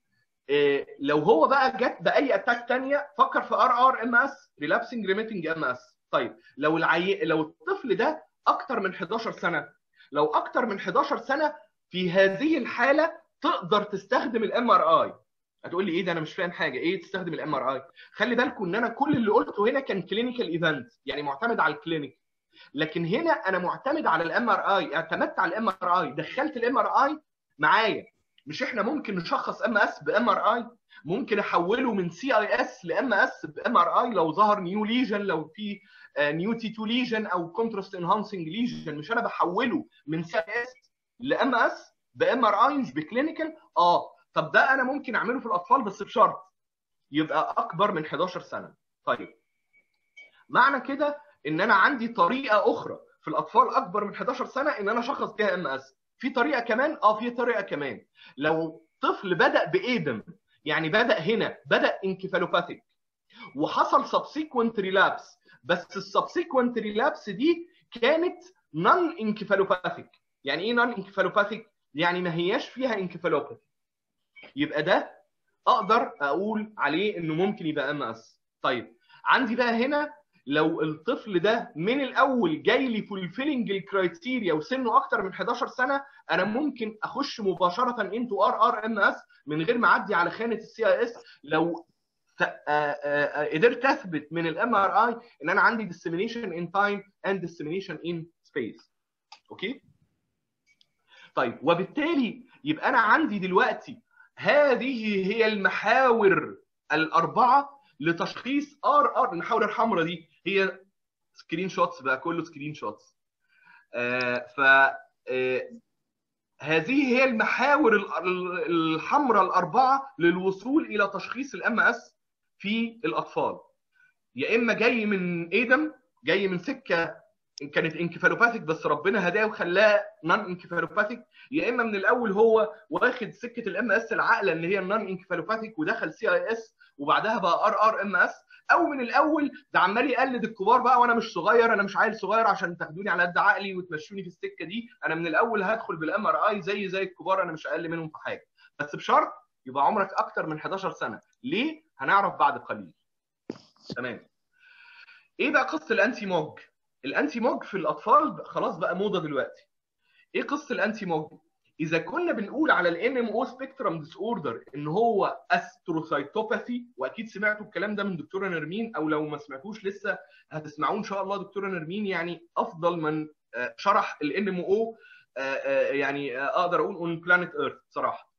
آه، لو هو بقى جت باي اتاك تانية فكر في ار ار ام اس ريلابسنج ريميتنج ام اس طيب لو العي... لو الطفل ده اكتر من 11 سنه لو اكتر من 11 سنه في هذه الحاله تقدر تستخدم الام ار اي هتقول لي ايه ده انا مش فاهم حاجه ايه تستخدم الام ار اي خلي بالكم ان انا كل اللي قلته هنا كان كلينيكال ايفنت يعني معتمد على الكلينيك لكن هنا انا معتمد على الام ار اي اعتمدت على الام ار اي دخلت الام ار اي معايا مش احنا ممكن نشخص ام اس بام ار اي ممكن احوله من سي اي اس لام اس بام ار اي لو ظهر نيو ليجن لو في نيو تي 2 ليجن او كونتراست انهانسنج ليجن مش انا بحوله من سي اي اس لام اس بام ار اي مش بكلينيكال اه طب ده انا ممكن اعمله في الاطفال بس بشرط يبقى اكبر من 11 سنه طيب معنى كده ان انا عندي طريقه اخرى في الاطفال اكبر من 11 سنه ان انا اشخص بيها ام اس في طريقه كمان اه في طريقه كمان لو طفل بدا بايدم يعني بدا هنا بدا انكفالوباثيك وحصل سبسيكوينت ريلابس بس السبسيكوينت ريلابس دي كانت نون انكفالوباثيك يعني ايه نون انكفالوباثيك يعني ما هياش فيها انكفالوباثي يبقى ده اقدر اقول عليه انه ممكن يبقى ام اس طيب عندي بقى هنا لو الطفل ده من الاول جاي لي فولفيلنج الكرايتيريا وسنه اكتر من 11 سنه انا ممكن اخش مباشره انتو ار ار ام اس من غير ما اعدي على خانه السي اي اس لو ت- آه، آه، آه، قدرت اثبت من الام ار اي ان انا عندي dissemination in time and dissemination in space اوكي طيب وبالتالي يبقى انا عندي دلوقتي هذه هي المحاور الاربعه لتشخيص ار ار المحاور الحمراء دي هي سكرين شوتس بقى كله سكرين شوتس آه ف آه هذه هي المحاور ال- ال- الحمراء الاربعه للوصول الى تشخيص الام اس في الاطفال يا اما جاي من ايدم جاي من سكه كانت انكفالوباثيك بس ربنا هداه وخلاه نون انكفالوباثيك يا اما من الاول هو واخد سكه الام اس العاقله اللي هي النون انكفالوباثيك ودخل سي اي اس وبعدها بقى ار ار ام اس او من الاول ده عمال يقلد الكبار بقى وانا مش صغير انا مش عيل صغير عشان تاخدوني على قد عقلي وتمشوني في السكه دي انا من الاول هدخل بالام ار اي زي زي الكبار انا مش اقل منهم في حاجه بس بشرط يبقى عمرك اكتر من 11 سنه ليه هنعرف بعد قليل تمام ايه بقى قصه الانتي موج الانتي موج في الاطفال خلاص بقى موضه دلوقتي ايه قصه الانتي موج اذا كنا بنقول على الان ام او سبيكترم ديس اوردر ان هو استروسايتوباثي واكيد سمعتوا الكلام ده من دكتوره نرمين او لو ما سمعتوش لسه هتسمعوه ان شاء الله دكتوره نرمين يعني افضل من آه، شرح الان ام او يعني آه، اقدر اقول اون بلانيت ايرث صراحه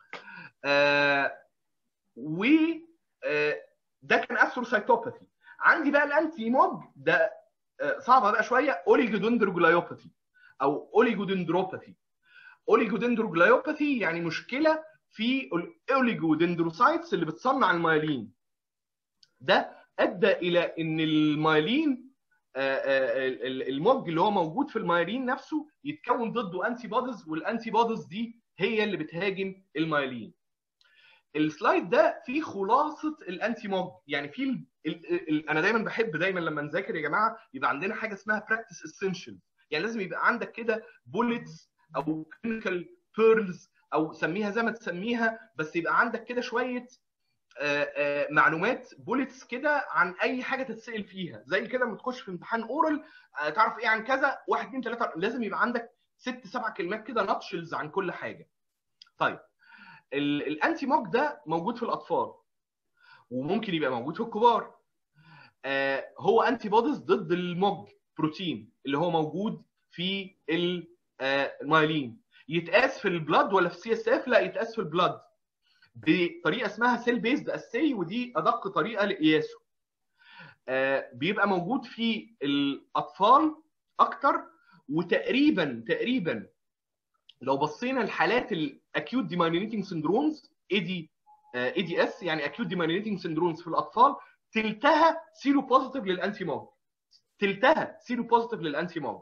آه، و آه، ده كان استروسايتوباثي عندي بقى الانتي موج ده آه، صعبه بقى شويه اوليجودندروجلايوباثي او اوليجودندروباثي اوليجودندروجلايوباثي يعني مشكله في الاوليجودندروسايتس اللي بتصنع المايلين ده ادى الى ان المايلين آه، آه، ال- ال- الموج اللي هو موجود في المايلين نفسه يتكون ضده انتي بوديز والانتي بوديز دي هي اللي بتهاجم المايلين السلايد ده فيه خلاصه الانتي موج يعني فيه ال... ال... ال... انا دايما بحب دايما لما نذاكر يا جماعه يبقى عندنا حاجه اسمها براكتس اسينشال يعني لازم يبقى عندك كده بوليتس او كلينيكال بيرلز او سميها زي ما تسميها بس يبقى عندك كده شويه آه، آه، معلومات بوليتس كده عن اي حاجه تتسال فيها زي كده لما تخش في امتحان اورال آه، تعرف ايه عن كذا واحد اثنين ثلاثه لازم يبقى عندك ست سبع كلمات كده ناتشلز عن كل حاجه طيب ال- الانتي موج ده موجود في الاطفال وممكن يبقى موجود في الكبار آه، هو انتي بوديز ضد الموج بروتين اللي هو موجود في ال- آه، المايلين يتقاس في البلاد ولا في سي اس اف لا يتقاس في البلاد بطريقه اسمها سيل بيزد اسي ودي ادق طريقه لقياسه آه، بيبقى موجود في الاطفال اكتر وتقريبا تقريبا لو بصينا لحالات الاكيوت ديمايلينيتنج سندرومز اي دي اي دي اس يعني اكيوت ديمايلينيتنج سندرومز في الاطفال تلتها سيرو بوزيتيف للانتي موج تلتها سيرو بوزيتيف للانتي موج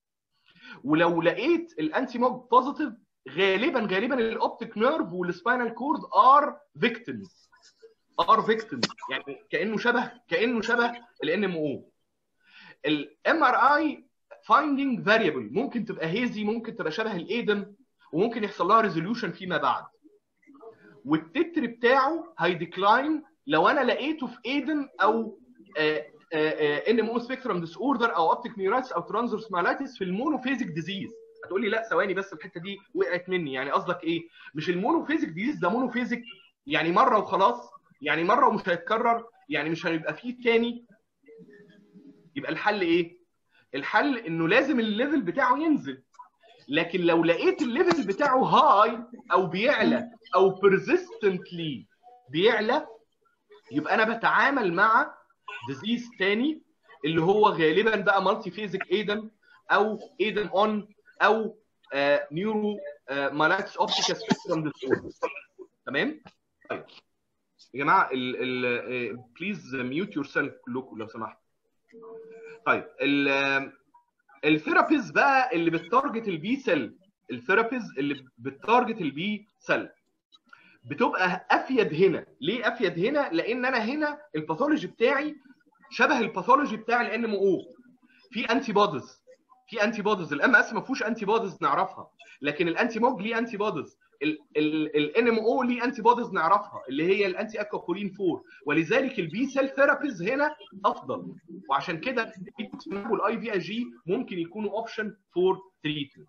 ولو لقيت الانتي موج بوزيتيف غالبا غالبا الاوبتيك نيرف والسباينال كورد ار فيكتيمز ار فيكتيمز يعني كانه شبه كانه شبه الان ام او الام ار اي فايندينج فاريبل ممكن تبقى هيزي ممكن تبقى شبه الايدم وممكن يحصل لها ريزوليوشن فيما بعد والتتر بتاعه هيديكلاين لو انا لقيته في ايدن او ان ام او سبيكترم ديس اوردر او اوبتيك نيورايتس او ترانزورس مالايتس في المونوفيزيك ديزيز هتقول لي لا ثواني بس الحته دي وقعت مني يعني قصدك ايه مش المونوفيزيك ديزيز ده مونوفيزيك يعني مره وخلاص يعني مره ومش هيتكرر يعني مش هيبقى فيه تاني يبقى الحل ايه الحل انه لازم الليفل بتاعه ينزل لكن لو لقيت الليفل بتاعه هاي او بيعلى او بيرزيستنتلي بيعلى يبقى انا بتعامل مع ديزيز تاني اللي هو غالبا بقى مالتي فيزيك ايدن او ايدن اون او نيورو مالاكس اوبتيكا سبيكترم ديسوردر تمام طيب يا جماعه بليز ميوت يور سيلف كلكم لو سمحت طيب الثيرابيز بقى اللي بتارجت البي سيل الثيرابيز اللي بتارجت البي سيل بتبقى افيد هنا ليه افيد هنا لان انا هنا الباثولوجي بتاعي شبه الباثولوجي بتاع الان ام او في انتي بوديز في انتي بوديز الام اس ما فيهوش انتي بوديز نعرفها لكن الانتي موج ليه انتي بوديز الان ام او ليه انتي بوديز نعرفها اللي هي الانتي اكوكولين 4 ولذلك البي سيل ثيرابيز هنا افضل وعشان كده والاي في اي جي ممكن يكونوا اوبشن فور تريتمنت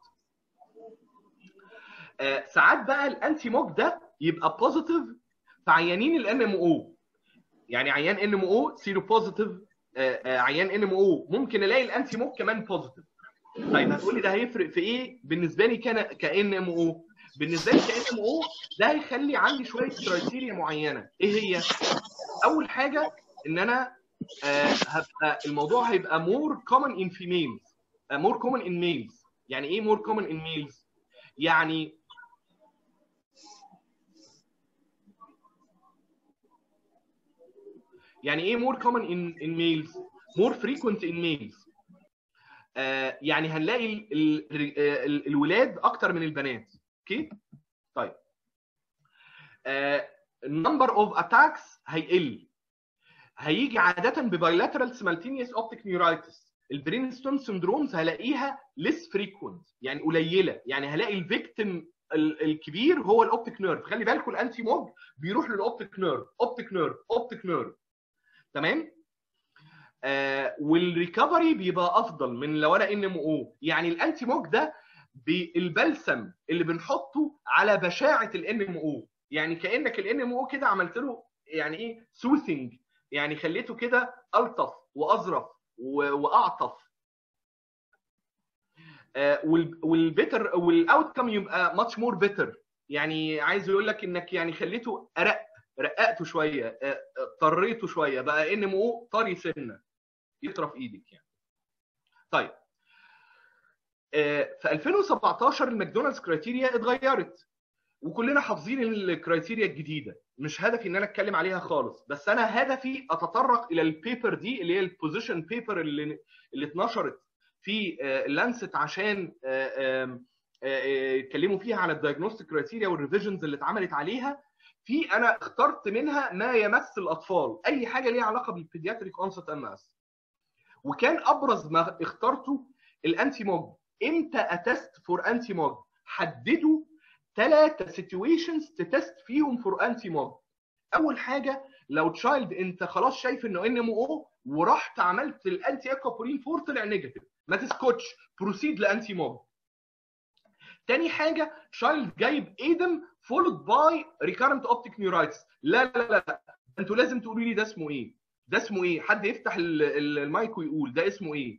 ساعات بقى الانتي موج ده يبقى بوزيتيف في عيانين الان ام او يعني عيان ان ام او سيرو بوزيتيف عيان ان ام او ممكن الاقي الانتي موج كمان بوزيتيف طيب هتقول لي ده هيفرق في ايه بالنسبه لي كان كان ام او بالنسبه لي كان ام او ده هيخلي عندي شويه كرايتيريا معينه ايه هي اول حاجه ان انا آه هبقى الموضوع هيبقى مور كومن ان فيميلز مور كومن ان ميلز يعني ايه مور كومن ان ميلز يعني يعني ايه مور كومن ان ان ميلز مور فريكوينت ان ميلز يعني هنلاقي ال ال ال الولاد اكتر من البنات اوكي طيب النمبر اوف اتاكس هيقل هيجي عاده ببايلاترال سيمالتينيوس اوبتيك نيورايتس البرين ستون سندرومز هلاقيها ليس فريكوينت يعني قليله يعني هلاقي الفيكتيم الكبير هو الاوبتيك نيرف خلي بالكم الانتي موج بيروح للاوبتيك نيرف اوبتيك نيرف اوبتيك نيرف تمام آه والريكفري بيبقى افضل من لو انا ان ام او يعني الانتي موج ده بالبلسم اللي بنحطه على بشاعه الان ام او يعني كانك الان ام او كده عملت له يعني ايه سوثنج يعني خليته كده الطف واظرف واعطف آه والبيتر والاوت كم يبقى ماتش مور بيتر يعني عايز يقول لك انك يعني خليته ارق رققته شويه طريته شويه بقى ان ام او طري سنه يطرى في ايدك يعني طيب في 2017 الماكدونالدز كرايتيريا اتغيرت وكلنا حافظين الكرايتيريا الجديده مش هدفي ان انا اتكلم عليها خالص بس انا هدفي اتطرق الى البيبر دي اللي هي البوزيشن بيبر اللي اللي اتنشرت في لانست عشان اتكلموا فيها على الدايجنوستيك كرايتيريا والريفيجنز اللي اتعملت عليها في انا اخترت منها ما يمس الاطفال اي حاجه ليها علاقه بالبيدياتريك اونست ام اس وكان ابرز ما اخترته الانتي موج امتى اتست فور انتي موج حددوا ثلاثه سيتويشنز تتست فيهم فور انتي موج اول حاجه لو تشايلد انت خلاص شايف انه ان ام او ورحت عملت الانتي اكوبولين 4 طلع نيجاتيف ما تسكتش بروسيد لانتي موج تاني حاجه تشايلد جايب ايدم فولد باي ريكارنت اوبتيك نيورايتس لا لا لا لا انتوا لازم تقولوا لي ده اسمه ايه ده اسمه ايه حد يفتح المايك ويقول ده اسمه ايه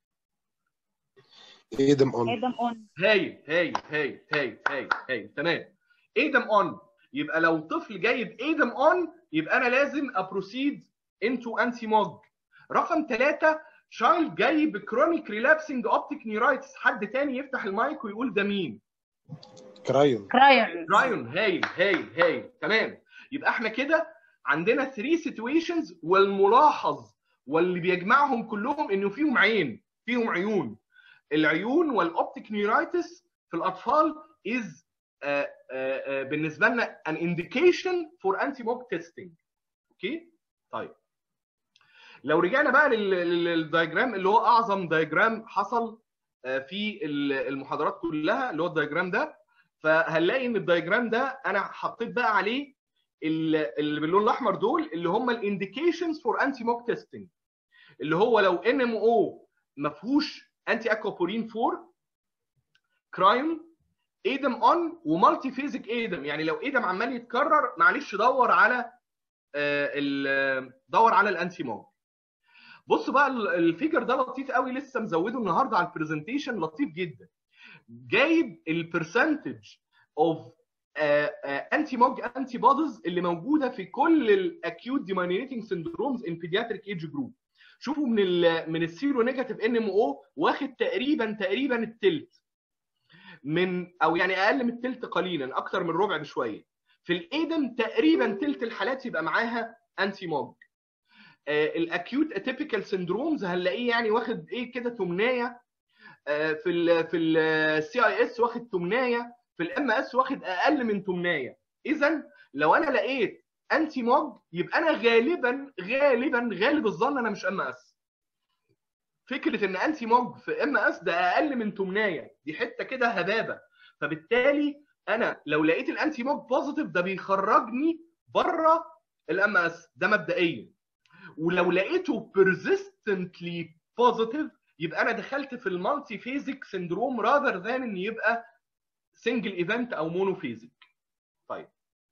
ايدم اون ادم اون هايل هايل هايل هايل هايل هايل تمام ايدم اون يبقى لو طفل جايب ايدم اون يبقى انا لازم ابروسيد انتو انتي موج رقم ثلاثة شايلد جاي بكرونيك ريلابسنج اوبتيك نيورايتس حد تاني يفتح المايك ويقول ده مين كرايون كرايون رايون هايل هايل هايل تمام يبقى احنا كده عندنا 3 سيتويشنز والملاحظ واللي بيجمعهم كلهم انه فيهم عين فيهم عيون العيون والاوبتيك نيورايتس في الاطفال از بالنسبه لنا an indication for anti mob testing اوكي طيب لو رجعنا بقى للدايجرام اللي هو اعظم دايجرام حصل في المحاضرات كلها اللي هو الدايجرام ده فهنلاقي ان الدايجرام ده انا حطيت بقى عليه ال- اللي باللون الاحمر دول اللي هم الانديكيشنز فور انتي موك تيستنج اللي هو لو ان ام او ما فيهوش انتي اكوبورين 4 كرايم ايدم اون ومالتي فيزيك ايدم يعني لو ايدم عمال يتكرر معلش دور على آه، ال- دور على الانتي موج بص بقى ال- الفيجر ده لطيف قوي لسه مزوده النهارده على البرزنتيشن لطيف جدا جايب البرسنتج اوف انتي موج انتي بوديز اللي موجوده في كل الاكيوت ديماينيتنج سندرومز ان بيدياتريك ايج جروب شوفوا من ال من السيرو نيجاتيف ان ام او واخد تقريبا تقريبا التلت من او يعني اقل من التلت قليلا اكتر من ربع بشويه في الايدم تقريبا تلت الحالات يبقى معاها انتي موج الاكيوت اتيبيكال سندرومز هنلاقيه يعني واخد ايه كده تمنايه آه، في ال في السي اي اس واخد تمنايه في الام اس واخد اقل من تمنايه اذا لو انا لقيت انتي موج يبقى انا غالبا غالبا غالب الظن انا مش ام اس فكره ان انتي موج في ام اس ده اقل من تمنايه دي حته كده هبابه فبالتالي انا لو لقيت الانتي موج بوزيتيف ده بيخرجني بره الام اس ده مبدئيا ولو لقيته persistently positive يبقى انا دخلت في المالتي فيزيك سندروم rather than ان يبقى سنجل ايفنت او مونو فيزيك طيب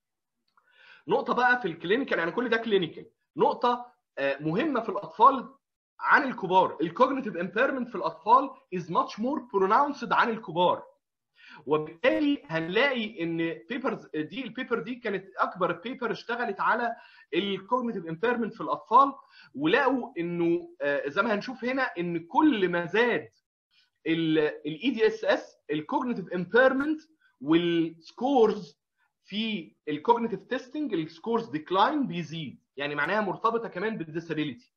نقطه بقى في الكلينيكال يعني كل ده كلينيكال نقطه آه، مهمه في الاطفال عن الكبار الكوجنيتيف امبيرمنت في الاطفال is much more pronounced عن الكبار وبالتالي هنلاقي ان بيبرز دي البيبر دي كانت اكبر بيبر اشتغلت على الكوجنيتيف امبيرمنت في الاطفال ولقوا انه آه، زي ما هنشوف هنا ان كل ما زاد الاي دي اس اس الكوجنيتيف امبيرمنت والسكورز في الكوجنيتيف تيستنج السكورز ديكلاين بيزيد يعني معناها مرتبطه كمان بالديسابيليتي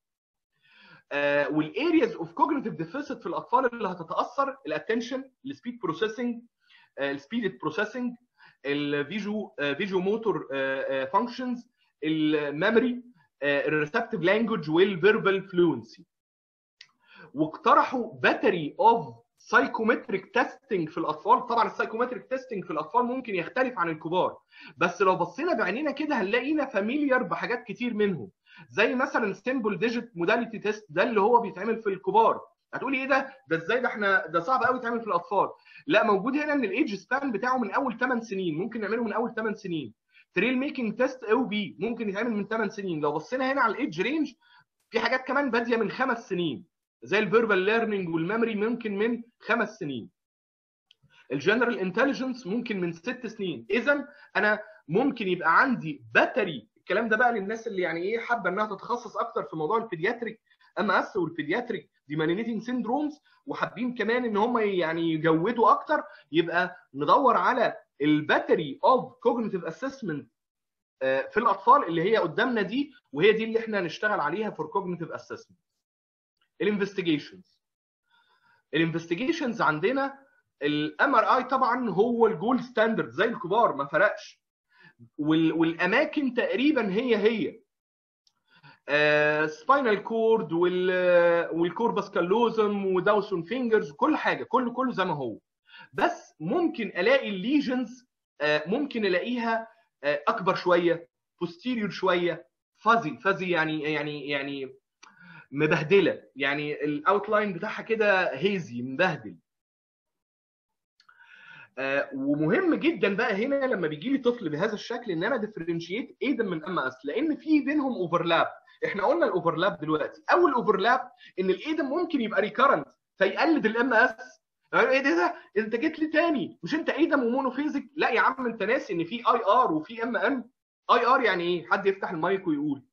والارياز اوف كوجنيتيف ديفيسيت في الاطفال اللي هتتاثر الاتنشن السبيد بروسيسنج السبيد بروسيسنج الفيجو فيجو موتور فانكشنز الميموري الريسبتيف لانجوج والفيربال فلوينسي واقترحوا باتري اوف سايكومتريك تيستنج في الاطفال طبعا السايكومتريك تيستنج في الاطفال ممكن يختلف عن الكبار بس لو بصينا بعينينا كده هنلاقينا فاميليار بحاجات كتير منهم زي مثلا سيمبل ديجيت موداليتي تيست ده اللي هو بيتعمل في الكبار هتقولي ايه ده ده ازاي ده احنا ده صعب قوي يتعمل في الاطفال لا موجود هنا ان الايدج سبان بتاعه من اول 8 سنين ممكن نعمله من اول 8 سنين تريل ميكنج تيست او بي ممكن يتعمل من 8 سنين لو بصينا هنا على الايدج رينج في حاجات كمان باديه من خمس سنين زي الفيربال ليرنينج والميموري ممكن من خمس سنين الجنرال انتليجنس ممكن من ست سنين اذا انا ممكن يبقى عندي باتري الكلام ده بقى للناس اللي يعني ايه حابه انها تتخصص اكتر في موضوع البيدياتريك ام اس والبيدياتريك ديمانينيتنج سيندرومز وحابين كمان ان هم يعني يجودوا اكتر يبقى ندور على الباتري اوف كوجنيتيف اسسمنت في الاطفال اللي هي قدامنا دي وهي دي اللي احنا نشتغل عليها فور كوجنيتيف اسسمنت الانفستيجيشنز الانفستيجيشنز عندنا الام ار اي طبعا هو الجولد ستاندرد زي الكبار ما فرقش وال- والاماكن تقريبا هي هي سباينال كورد والكوربس كالوزم وداوسون فينجرز كل حاجه كله كله زي ما هو بس ممكن الاقي الليجنز ممكن الاقيها آه، اكبر شويه بوستيريور شويه فازي فازي يعني يعني يعني مبهدله يعني الاوتلاين بتاعها كده هيزي مبهدل آه، ومهم جدا بقى هنا لما بيجي لي طفل بهذا الشكل ان انا ديفرنشيت ايدم من ام اس لان في بينهم اوفرلاب احنا قلنا الاوفرلاب دلوقتي اول اوفرلاب ان الايدم ممكن يبقى ريكارنت فيقلد الام اس ايه ده ده انت جيت لي تاني مش انت ايدم ومونوفيزيك لا يا عم انت ناسي ان في اي ار وفي ام ام اي ار يعني ايه حد يفتح المايك ويقول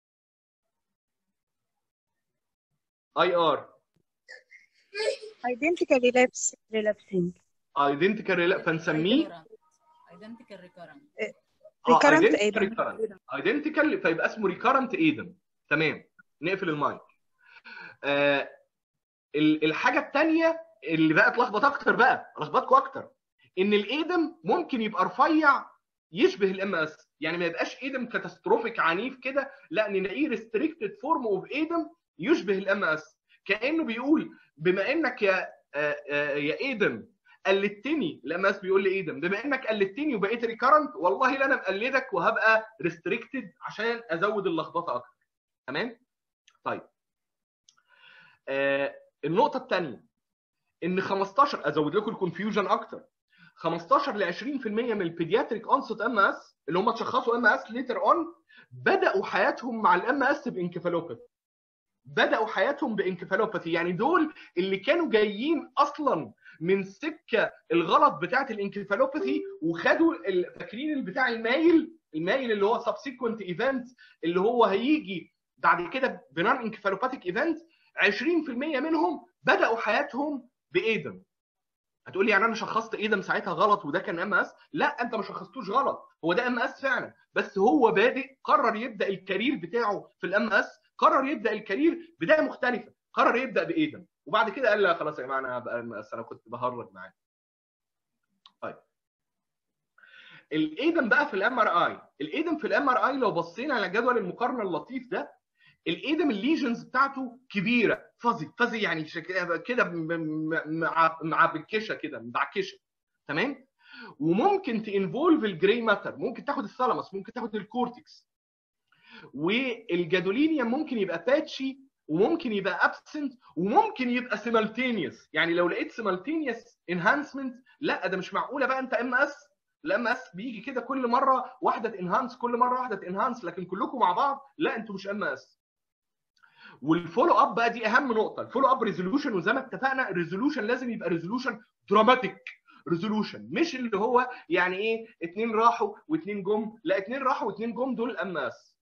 اي ار identical relapse relapsing ايدنتيكال فنسميه ايدنتيكال ريكارنت recurrent ايدم ايدنتيكال فيبقى اسمه ريكارنت ايدم تمام نقفل المايك آه ال- الحاجه الثانيه اللي بقى اتلخبط اكتر بقى لخبطكم اكتر ان الايدم ممكن يبقى رفيع يشبه الام اس يعني ما يبقاش ايدم كاتاستروفيك عنيف كده لا نلاقيه ريستريكتد فورم اوف ايدم يشبه الام اس كانه بيقول بما انك يا آه، آه، يا ايدم قلدتني الام اس بيقول لي ايه ده بما انك قلدتني وبقيت ريكارنت والله لا انا مقلدك وهبقى ريستريكتد عشان ازود اللخبطه اكتر تمام طيب آه النقطه الثانيه ان 15 ازود لكم الكونفيوجن اكتر 15 ل 20% من البيدياتريك اونست ام اس اللي هم اتشخصوا ام اس ليتر اون بداوا حياتهم مع الام اس بانكفالوباثي بداوا حياتهم بانكفالوباثي يعني دول اللي كانوا جايين اصلا من سكه الغلط بتاعه الانكفالوباثي وخدوا ال- فاكرين بتاع المايل المايل اللي هو سبسيكونت ايفنت اللي هو هيجي بعد كده بنان انكفالوباثيك ايفنت 20% منهم بداوا حياتهم بايدم هتقول لي يعني انا شخصت ايدم ساعتها غلط وده كان ام اس لا انت ما شخصتوش غلط هو ده ام اس فعلا بس هو بادئ قرر يبدا الكارير بتاعه في الام اس قرر يبدا الكارير بدايه مختلفه قرر يبدا بايدم وبعد كده قال لا خلاص يا جماعه انا هبقى ام اس انا كنت بهرج معاه طيب الايدم بقى في الام ار اي الايدم في الام ار اي لو بصينا على جدول المقارنه اللطيف ده الايدم الليجنز بتاعته كبيره فuzzy فuzzy يعني شك- كده م- م- مع معبكشه كده مبعكشه تمام وممكن تنفولف الجراي ماتر ممكن تاخد الثالاموس ممكن تاخد الكورتكس والجادولينيا ممكن يبقى باتشي وممكن يبقى ابسنت وممكن يبقى سيمالتينيوس يعني لو لقيت سيمالتينيوس انهانسمنت لا ده مش معقوله بقى انت ام اس الام اس بيجي كده كل مره واحده انهانس كل مره واحده انهانس لكن كلكم مع بعض لا انتوا مش ام اس والفولو اب بقى دي اهم نقطه الفولو اب ريزولوشن وزي ما اتفقنا الريزولوشن لازم يبقى ريزولوشن دراماتيك ريزولوشن مش اللي هو يعني ايه اتنين راحوا واتنين جم لا اتنين راحوا واتنين جم دول ام اس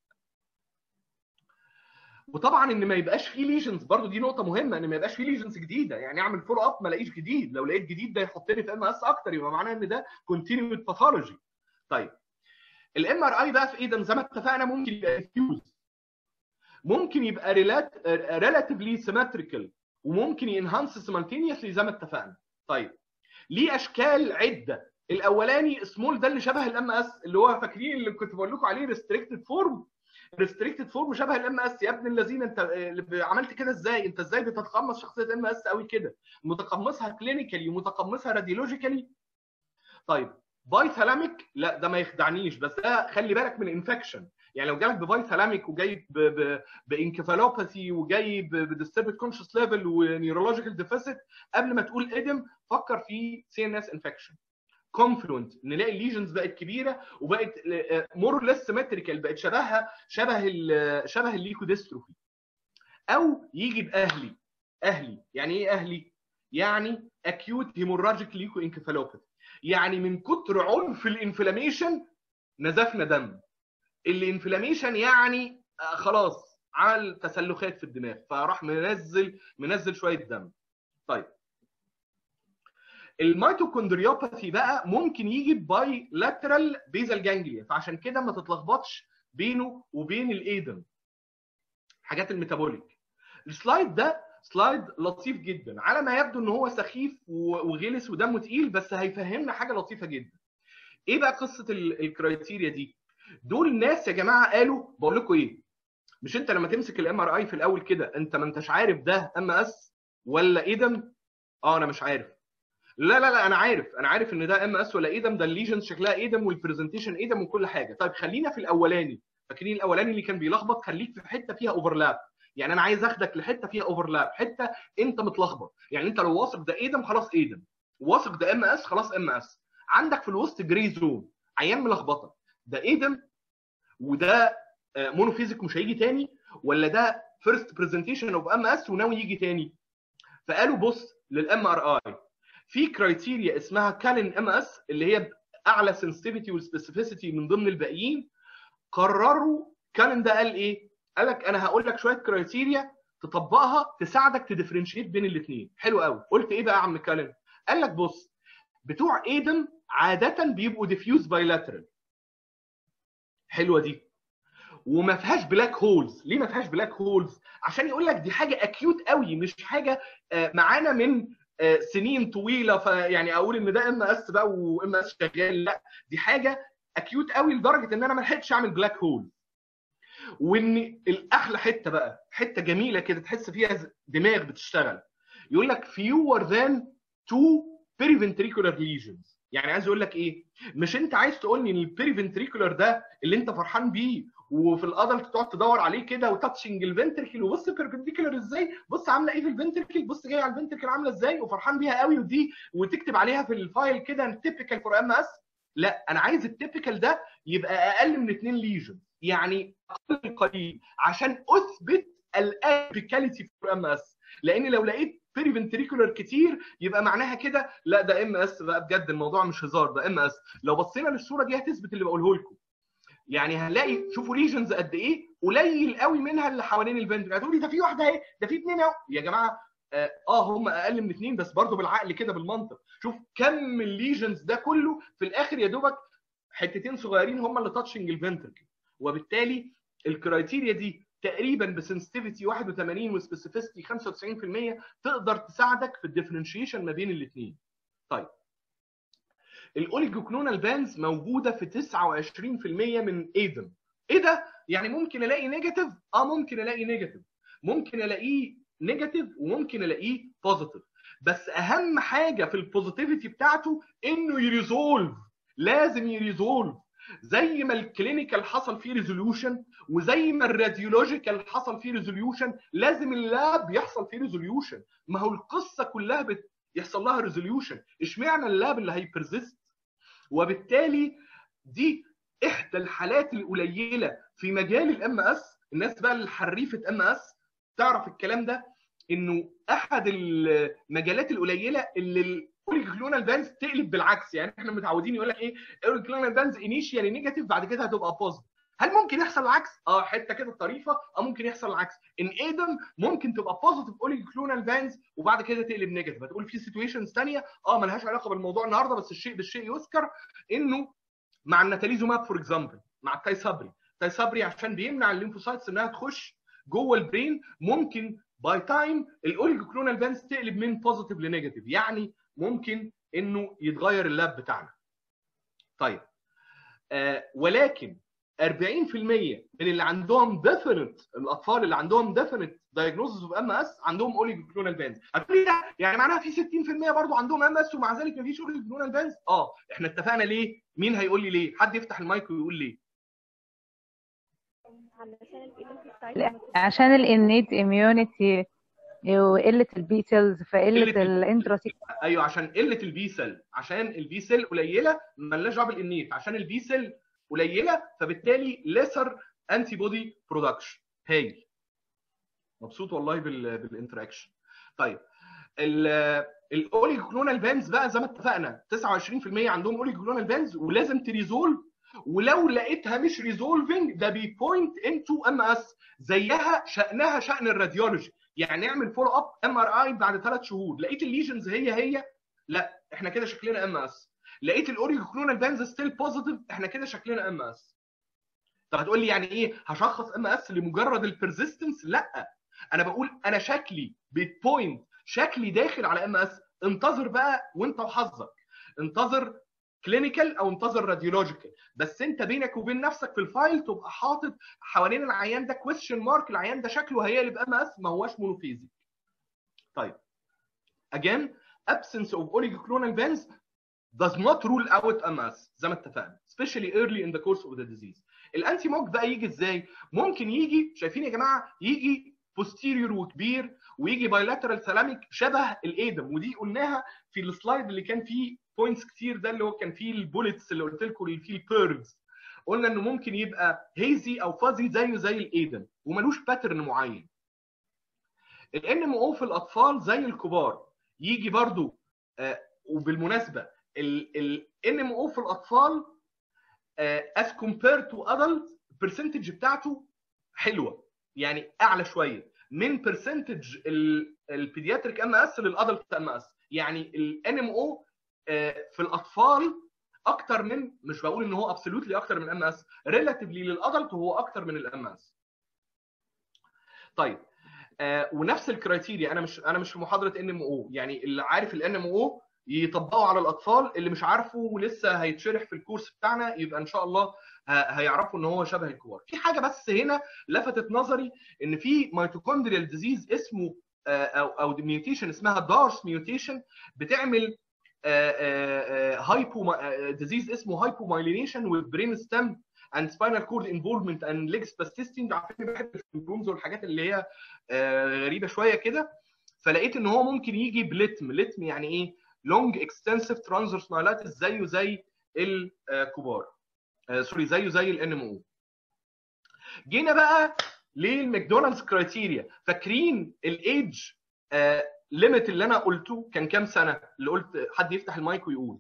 وطبعا ان ما يبقاش فيه ليجنز برضو دي نقطه مهمه ان ما يبقاش فيه ليجنز جديده يعني اعمل فولو اب ما الاقيش جديد لو لقيت جديد ده يحطني في ام اس اكتر يبقى معناه ان ده كونتينيوت باثولوجي طيب الام ار اي بقى في ايه ده زي ما اتفقنا ممكن يبقى diffuse ممكن يبقى ريلاتيفلي سيمتريكال وممكن ينهانس سيمالتينيوسلي زي ما اتفقنا طيب ليه اشكال عده الاولاني سمول ده اللي شبه الام اس اللي هو فاكرين اللي كنت بقول لكم عليه ريستريكتد فورم ريستريكتد فورم شبه الام اس يا ابن الذين انت اللي عملت كده ازاي انت ازاي بتتقمص شخصيه ام اس قوي كده متقمصها كلينيكالي ومتقمصها راديولوجيكالي طيب باي ثالاميك لا ده ما يخدعنيش بس ده خلي بالك من انفكشن يعني لو جالك بفاي ثالاميك وجاي بانكفالوباثي وجاي بديستربت كونشس ليفل ونيورولوجيكال ديفيسيت قبل ما تقول ادم فكر في سي ان اس انفكشن كونفلونت نلاقي الليجنز بقت كبيره وبقت مور ليس سيمتريكال بقت شبهها شبه ال شبه الليكوديستروفي او يجي باهلي اهلي يعني ايه اهلي يعني اكيوت هيموراجيك ليكو انكفالوباثي يعني من كتر عنف الانفلاميشن نزفنا دم الانفلاميشن يعني آه خلاص عمل تسلخات في الدماغ فراح منزل منزل شويه دم طيب الميتوكوندريوباثي بقى ممكن يجي باي لاترال بيزال جانجليا فعشان كده ما تتلخبطش بينه وبين الايدم حاجات الميتابوليك السلايد ده سلايد لطيف جدا على ما يبدو ان هو سخيف وغلس ودمه تقيل بس هيفهمنا حاجه لطيفه جدا ايه بقى قصه الكرايتيريا دي دول الناس يا جماعه قالوا بقول لكم ايه مش انت لما تمسك الام ار اي في الاول كده انت ما انتش عارف ده ام اس ولا ايدم اه انا مش عارف لا لا لا انا عارف انا عارف ان ده ام اس ولا ايدم ده الليجنز شكلها ايدم والبرزنتيشن ايدم وكل حاجه طيب خلينا في الاولاني فاكرين الاولاني اللي كان بيلخبط خليك في حته فيها اوفرلاب يعني انا عايز اخدك لحته فيها اوفرلاب حته انت متلخبط يعني انت لو واثق ده ايدم خلاص ايدم واثق ده ام اس خلاص ام اس عندك في الوسط جري زون عيان ملخبطه ده ايدم وده مونوفيزيك مش هيجي تاني ولا ده فيرست برزنتيشن اوف ام اس وناوي يجي تاني فقالوا بص للام ار اي في كرايتيريا اسمها كالين ام اس اللي هي اعلى سنسيتيفيتي والسبيسيفيسيتي من ضمن الباقيين قرروا كالين ده قال ايه؟ قال لك انا هقول لك شويه كرايتيريا تطبقها تساعدك تديفرنشيت بين الاثنين حلو قوي قلت ايه بقى يا عم كالين؟ قال لك بص بتوع ايدن عاده بيبقوا ديفيوز بايلاترال حلوه دي وما فيهاش بلاك هولز ليه ما فيهاش بلاك هولز عشان يقول لك دي حاجه اكيوت قوي مش حاجه معانا من سنين طويله فيعني اقول ان ده ام اس بقى وام اس شغال لا دي حاجه اكيوت قوي لدرجه ان انا ما لحقتش اعمل بلاك هول وان الاحلى حته بقى حته جميله كده تحس فيها دماغ بتشتغل يقول لك fewer than two بيريفنتريكولار ليجنز يعني عايز اقول لك ايه مش انت عايز تقول لي ان البيريفنتريكولار ده اللي انت فرحان بيه وفي الادلت تقعد تدور عليه كده وتاتشنج الفنتركل وبص بيربنديكولار ازاي بص عامله ايه في الفنتركل بص جايه على الفنتركل عامله ازاي وفرحان بيها قوي ودي وتكتب عليها في الفايل كده تيبيكال فور ام اس لا انا عايز التيبيكال ده يبقى اقل من 2 ليجن يعني اقل قليل عشان اثبت الابيكاليتي فور ام اس لان لو لقيت بيريفنتريكولار كتير يبقى معناها كده لا ده ام اس بقى بجد الموضوع مش هزار ده ام اس لو بصينا للصوره دي هتثبت اللي بقوله لكم يعني هنلاقي شوفوا ليجنز قد ايه قليل قوي منها اللي حوالين الفنتركل هتقولي ده في واحده اهي ده في اثنين اهو يا جماعه اه آه، هم اقل من اثنين بس برضه بالعقل كده بالمنطق شوف كم الليجنز ده كله في الاخر يا دوبك حتتين صغيرين هم اللي تاتشنج الفنتركل وبالتالي الكرايتيريا دي تقريبا بسنسيتيفيتي 81 وسبيسيفيستي 95% تقدر تساعدك في الديفرنشيشن ما بين الاثنين. طيب الاوليجوكلونال بانز موجوده في 29% من ايدم. ايه ده؟ يعني ممكن الاقي نيجاتيف؟ اه ممكن الاقي نيجاتيف. ممكن الاقيه نيجاتيف وممكن الاقيه بوزيتيف. بس اهم حاجه في البوزيتيفيتي بتاعته انه يريزولف لازم يريزولف زي ما الكلينيكال حصل فيه ريزوليوشن وزي ما الراديولوجيكال حصل فيه ريزوليوشن لازم اللاب يحصل فيه ريزوليوشن ما هو القصه كلها بت... يحصل لها ريزوليوشن اشمعنى اللاب اللي هيبرزست وبالتالي دي احدى الحالات القليله في مجال الام اس الناس بقى الحريفه ام اس تعرف الكلام ده انه احد المجالات القليله اللي الاوريكلونال بانز تقلب بالعكس يعني احنا متعودين يقول لك ايه الاوريكلونال بانز انيشيالي نيجاتيف بعد كده هتبقى بوزيتيف هل ممكن يحصل العكس؟ اه حته كده طريفه اه ممكن يحصل العكس ان ايدم ممكن تبقى بوزيتيف اوريكلونال بانز وبعد كده تقلب نيجاتيف هتقول في سيتويشنز ثانيه اه ملهاش علاقه بالموضوع النهارده بس الشيء بالشيء يذكر انه مع الناتاليزوماب فور اكزامبل مع التايسابري التايسابري عشان بيمنع الليمفوسايتس انها تخش جوه البرين ممكن باي تايم الاوريكلونال بانز تقلب من بوزيتيف لنيجاتيف يعني ممكن انه يتغير اللاب بتاعنا. طيب آه ولكن 40% من اللي عندهم ديفينيت الاطفال اللي عندهم ديفينيت دايجنوزس اوف ام اس عندهم اوليجوكلونال بانز هتقولي لا يعني معناها في 60% برضه عندهم ام اس ومع ذلك مفيش اوليجوكلونال بانز اه احنا اتفقنا ليه مين هيقول لي ليه حد يفتح المايك ويقول ليه عشان الانيت اميونيتي وقله البي سيلز فقله قلة ال- الانتراسيك ايوه عشان قله البي سيل عشان البي سيل قليله مالناش دعوه بالانيت عشان البي سيل قليله فبالتالي ليسر انتي بودي برودكشن هايل مبسوط والله بال بالانتراكشن طيب الاوليجوكلونال بانز بقى زي ما اتفقنا 29% عندهم اوليجوكلونال بانز ولازم تريزولف ولو لقيتها مش ريزولفنج ده بيبوينت انتو ام اس زيها شانها شان الراديولوجي يعني اعمل فولو اب ام ار اي بعد ثلاث شهور لقيت الليجنز هي هي لا احنا كده شكلنا ام اس لقيت الاوريجوكلونال بانز ستيل بوزيتيف احنا كده شكلنا ام اس طب هتقول لي يعني ايه هشخص ام اس لمجرد البرزيستنس لا انا بقول انا شكلي بتبوينت شكلي داخل على ام اس انتظر بقى وانت وحظك انتظر كلينيكال او انتظر راديولوجيكال بس انت بينك وبين نفسك في الفايل تبقى حاطط حوالين العيان ده كويستشن مارك العيان ده شكله هيقلب ام اس ما هواش مونوفيزي طيب again absence of oligoclonal bands does not rule out MS زي ما اتفقنا especially early in the course of the disease الانتي موك بقى يجي ازاي ممكن يجي شايفين يا جماعه يجي posterior وكبير ويجي bilateral thalamic شبه الايدم ودي قلناها في السلايد اللي كان فيه بوينتس كتير ده اللي هو كان فيه البوليتس اللي قلت لكم اللي فيه الكيرفز قلنا انه ممكن يبقى هيزي او فازي زيه زي الايدم وملوش باترن معين الان ام او في الاطفال زي الكبار يجي برضو آه وبالمناسبه الان ام او في الاطفال از كومبير تو ادلت البرسنتج بتاعته حلوه يعني اعلى شويه من برسنتج البيدياتريك ام اس للادلت ام اس يعني الان ام او في الاطفال اكتر من مش بقول ان هو ابسولوتلي اكتر من ام اس ريلاتيفلي للادلت هو اكتر من الام اس طيب آه ونفس الكرايتيريا انا مش انا مش في محاضره ان ام او يعني اللي عارف الان ام او يطبقه على الاطفال اللي مش عارفه ولسه هيتشرح في الكورس بتاعنا يبقى ان شاء الله هيعرفوا ان هو شبه الكبار في حاجه بس هنا لفتت نظري ان في ميتوكوندريال ديزيز اسمه او او ميوتيشن اسمها دارس ميوتيشن بتعمل هايبو ديزيز اسمه هايبومايلينيشن والبرين ستام اند سباينال كورد انفولفمنت اند ليج سباستيستنج عارفين بحب السندرومز والحاجات اللي هي آه، غريبه شويه كده فلقيت ان هو ممكن يجي بلتم لتم يعني ايه لونج اكستنسيف ترانزرس مايلاتس زيه زي الكبار آه، سوري زيه زي الان ام او جينا بقى للماكدونالدز كرايتيريا فاكرين الايدج ليميت اللي انا قلته كان كام سنه اللي قلت حد يفتح المايك ويقول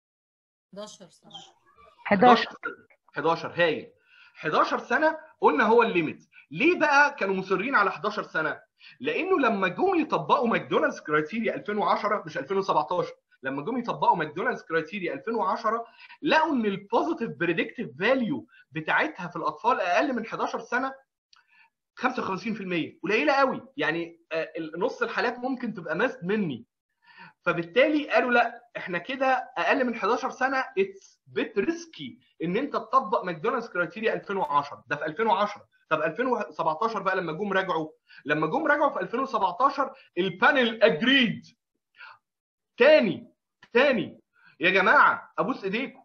11 سنة 11 11 هايل 11 سنه قلنا هو الليميت ليه بقى كانوا مصرين على 11 سنه لانه لما جم يطبقوا ماكدونالدز كرايتيريا 2010 مش 2017 لما جم يطبقوا ماكدونالدز كرايتيريا 2010 لقوا ان البوزيتيف بريدكتيف فاليو بتاعتها في الاطفال اقل من 11 سنه 55% قليله قوي يعني آه، نص الحالات ممكن تبقى ماست مني فبالتالي قالوا لا احنا كده اقل من 11 سنه اتس بيت ريسكي ان انت تطبق ماكدونالدز كرايتيريا 2010 ده في 2010 طب 2017 بقى لما جم راجعوا لما جم راجعوا في 2017 البانل اجريد تاني تاني يا جماعه ابوس ايديكم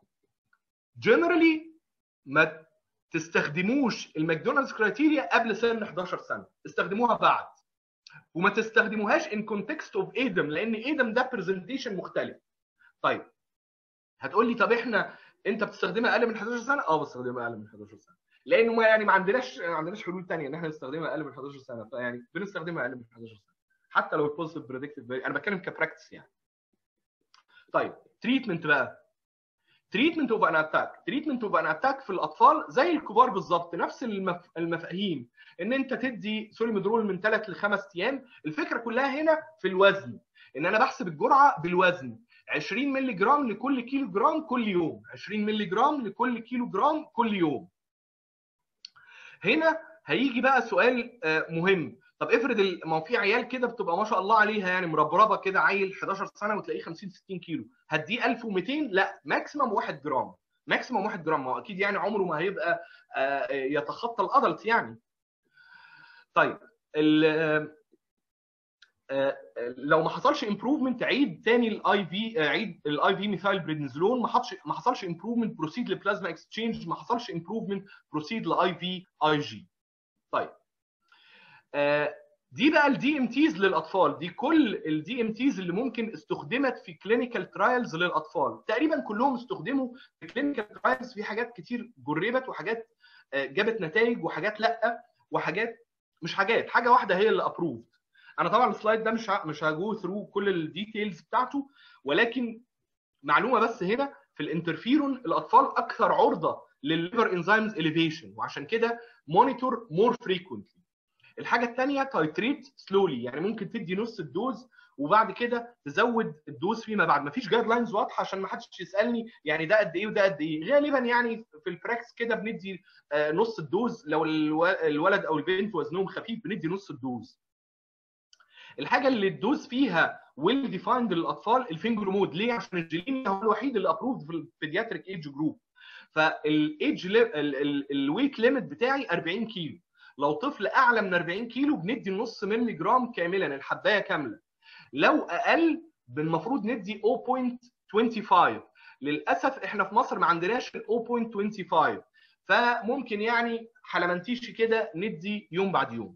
جنرالي ما تستخدموش الماكدونالدز كرايتيريا قبل سن 11 سنه استخدموها بعد وما تستخدموهاش ان كونتكست اوف ايدم لان ايدم ده برزنتيشن مختلف طيب هتقول لي طب احنا انت بتستخدمها اقل من 11 سنه اه بستخدمها اقل من 11 سنه لانه ما يعني ما عندناش ما عندناش حلول ثانيه ان احنا نستخدمها اقل من 11 سنه فيعني بنستخدمها اقل من 11 سنه حتى لو البوزيتيف بريدكتيف انا بتكلم كبراكتس يعني طيب تريتمنت بقى تريتمنت اوف ان اتاك تريتمنت اوف ان اتاك في الاطفال زي الكبار بالظبط نفس المف... المفاهيم ان انت تدي سوليمدرول من 3 ل 5 ايام الفكره كلها هنا في الوزن ان انا بحسب الجرعه بالوزن 20 مللي جرام لكل كيلو جرام كل يوم 20 مللي جرام لكل كيلو جرام كل يوم هنا هيجي بقى سؤال آه، مهم طب افرض ال- ما هو في عيال كده بتبقى ما شاء الله عليها يعني مربربه كده عيل 11 سنه وتلاقيه 50 60 كيلو هديه 1200 لا ماكسيمم 1 جرام ماكسيمم 1 جرام ما هو اكيد يعني عمره ما هيبقى آه، يتخطى الادلت يعني طيب ال- آه، آه، لو ما حصلش امبروفمنت عيد تاني الاي في عيد الاي في ميثايل بريدنزلون ما حصلش ما حصلش امبروفمنت بروسيد لبلازما اكسشينج ما حصلش امبروفمنت بروسيد لاي في اي جي طيب آه، دي بقى الدي ام تيز للاطفال دي كل الدي ام تيز اللي ممكن استخدمت في كلينيكال ترايلز للاطفال تقريبا كلهم استخدموا في كلينيكال ترايلز في حاجات كتير جربت وحاجات آه، جابت نتائج وحاجات لا وحاجات مش حاجات حاجه واحده هي اللي ابروفد انا طبعا السلايد ده مش ه- مش هجو ثرو كل الديتيلز بتاعته ولكن معلومه بس هنا في الانترفيرون الاطفال اكثر عرضه للليفر انزيمز اليفيشن وعشان كده مونيتور مور فريكوينتلي الحاجه الثانيه تايتريت سلولي يعني ممكن تدي نص الدوز وبعد كده تزود الدوز فيما بعد مفيش جايد لاينز واضحه عشان ما حدش يسالني يعني ده قد ايه وده قد ايه غالبا يعني في البراكتس كده بندي آه، نص الدوز لو الو- الولد او البنت وزنهم خفيف بندي نص الدوز الحاجه اللي الدوز فيها ويل ديفايند للاطفال الفينجر مود ليه عشان الجيلينيا هو الوحيد اللي ابروفد في البيدياتريك ايج جروب فالايدج الويت ليميت بتاعي 40 كيلو لو طفل اعلى من 40 كيلو بندي نص مللي جرام كاملا الحبايه كامله لو اقل المفروض ندي 0.25 للاسف احنا في مصر ما عندناش ال 0.25 فممكن يعني حلمنتيش كده ندي يوم بعد يوم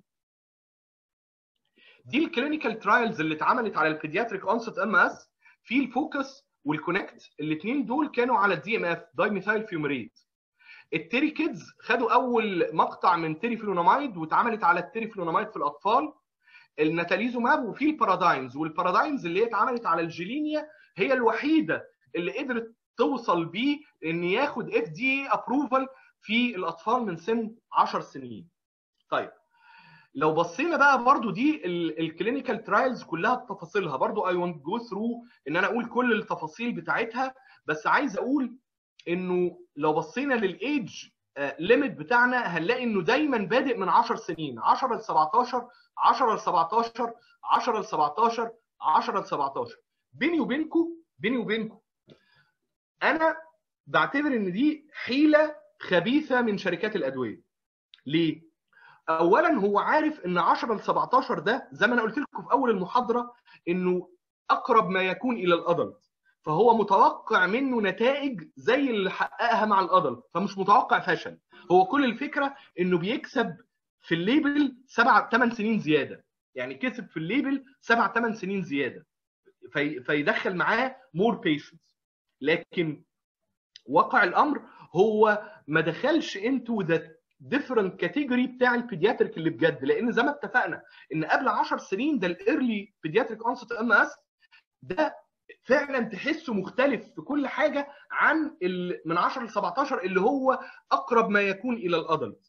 دي الكلينيكال ترايلز اللي اتعملت على البيدياتريك اونست ام اس في الفوكس والكونكت الاثنين دول كانوا على الدي ام اف داي ميثايل فيومريت التيري كيدز خدوا اول مقطع من تيري فلونامايد واتعملت على التيري فلونامايد في الاطفال النتاليزوماب وفي البارادايمز والبارادايمز اللي هي اتعملت على الجيلينيا هي الوحيده اللي قدرت توصل بيه ان ياخد اف دي ابروفال في الاطفال من سن 10 سنين. طيب لو بصينا بقى برضو دي الكلينيكال ترايلز كلها بتفاصيلها برضو اي ونت جو ثرو ان انا اقول كل التفاصيل بتاعتها بس عايز اقول انه لو بصينا للايدج ليميت بتاعنا هنلاقي انه دايما بادئ من 10 سنين 10 ل 17 10 ل 17 10 ل 17 10 ل 17 بيني وبينكم بيني وبينكم انا بعتبر ان دي حيله خبيثه من شركات الادويه ليه اولا هو عارف ان 10 ل 17 ده زي ما انا قلت لكم في اول المحاضره انه اقرب ما يكون الى الادلت فهو متوقع منه نتائج زي اللي حققها مع الادلت فمش متوقع فشل هو كل الفكره انه بيكسب في الليبل سبع ثمان سنين زياده يعني كسب في الليبل سبع ثمان سنين زياده في فيدخل معاه مور بيشنتس لكن واقع الامر هو ما دخلش انتو ذا ديفرنت كاتيجوري بتاع البيدياتريك اللي بجد لان زي ما اتفقنا ان قبل 10 سنين ده الايرلي بيدياتريك اونست ام اس ده فعلا تحسه مختلف في كل حاجه عن ال- من 10 ل 17 اللي هو اقرب ما يكون الى الادلت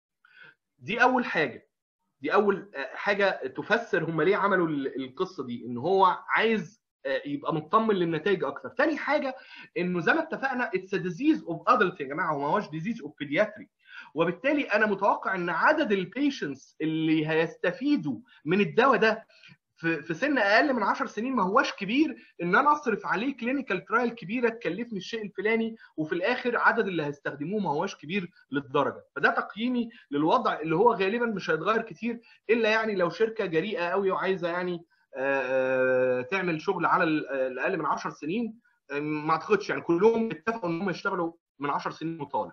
دي اول حاجه دي اول آه، حاجه تفسر هم ليه عملوا ال- القصه دي ان هو عايز آه، يبقى مطمن للنتائج اكتر تاني حاجه انه زي ما اتفقنا اتس ديزيز اوف ادلت يا جماعه هو ما هوش ديزيز اوف بيدياتريك وبالتالي انا متوقع ان عدد البيشنتس اللي هيستفيدوا من الدواء ده في في سن اقل من 10 سنين ما هواش كبير ان انا اصرف عليه كلينيكال ترايل كبيره تكلفني الشيء الفلاني وفي الاخر عدد اللي هيستخدموه ما هواش كبير للدرجه فده تقييمي للوضع اللي هو غالبا مش هيتغير كتير الا يعني لو شركه جريئه قوي وعايزه يعني آه، آه، تعمل شغل على ال- الاقل من 10 سنين آه، ما اعتقدش يعني كلهم اتفقوا ان هم يشتغلوا من 10 سنين وطالع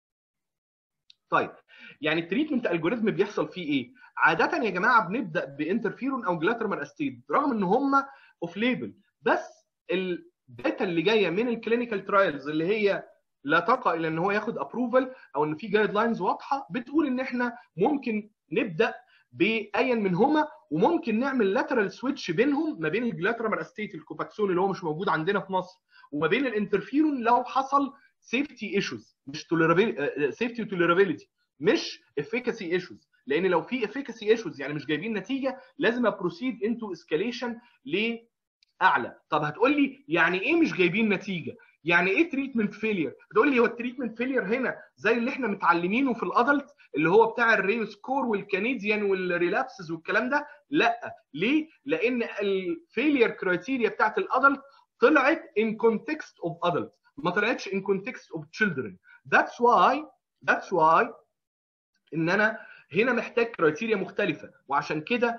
طيب يعني التريتمنت الجوريزم بيحصل فيه ايه؟ عاده يا جماعه بنبدا بانترفيرون او جلاترمال استيد رغم ان هم اوف ليبل بس الداتا اللي جايه من الكلينيكال ترايلز اللي هي لا ترقى الى ان هو ياخد ابروفل او ان في جايد لاينز واضحه بتقول ان احنا ممكن نبدا بايا منهما وممكن نعمل لاترال سويتش بينهم ما بين الجلاترمال استيت الكوباكسون اللي هو مش موجود عندنا في مصر وما بين الانترفيرون لو حصل سيفتي ايشوز مش سيفتي وتوليرابيلتي مش افيكاسي ايشوز لان لو في افيكاسي ايشوز يعني مش جايبين نتيجه لازم ابروسيد انتو اسكاليشن لاعلى طب هتقول لي يعني ايه مش جايبين نتيجه يعني ايه تريتمنت فيلير هتقول لي هو التريتمنت فيلير هنا زي اللي احنا متعلمينه في الادلت اللي هو بتاع الريو سكور والكنديان والريلابسز والكلام ده لا ليه لان الفيلير كرايتيريا بتاعت الادلت طلعت in context of adult ما طلعتش in context of children that's why that's why ان انا هنا محتاج كرايتيريا مختلفه وعشان كده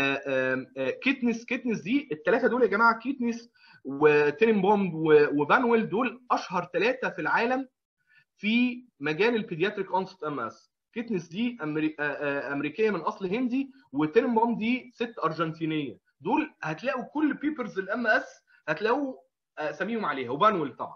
كيتنس كيتنس دي الثلاثه دول يا جماعه كيتنس وتينبوم وبانويل دول اشهر ثلاثه في العالم في مجال البيدياتريك اونست ام اس كيتنس دي أمري... آه، آه، امريكيه من اصل هندي وتينبوم دي ست ارجنتينيه دول هتلاقوا كل بيبرز الام اس هتلاقوا اساميهم عليها وبانويل طبعا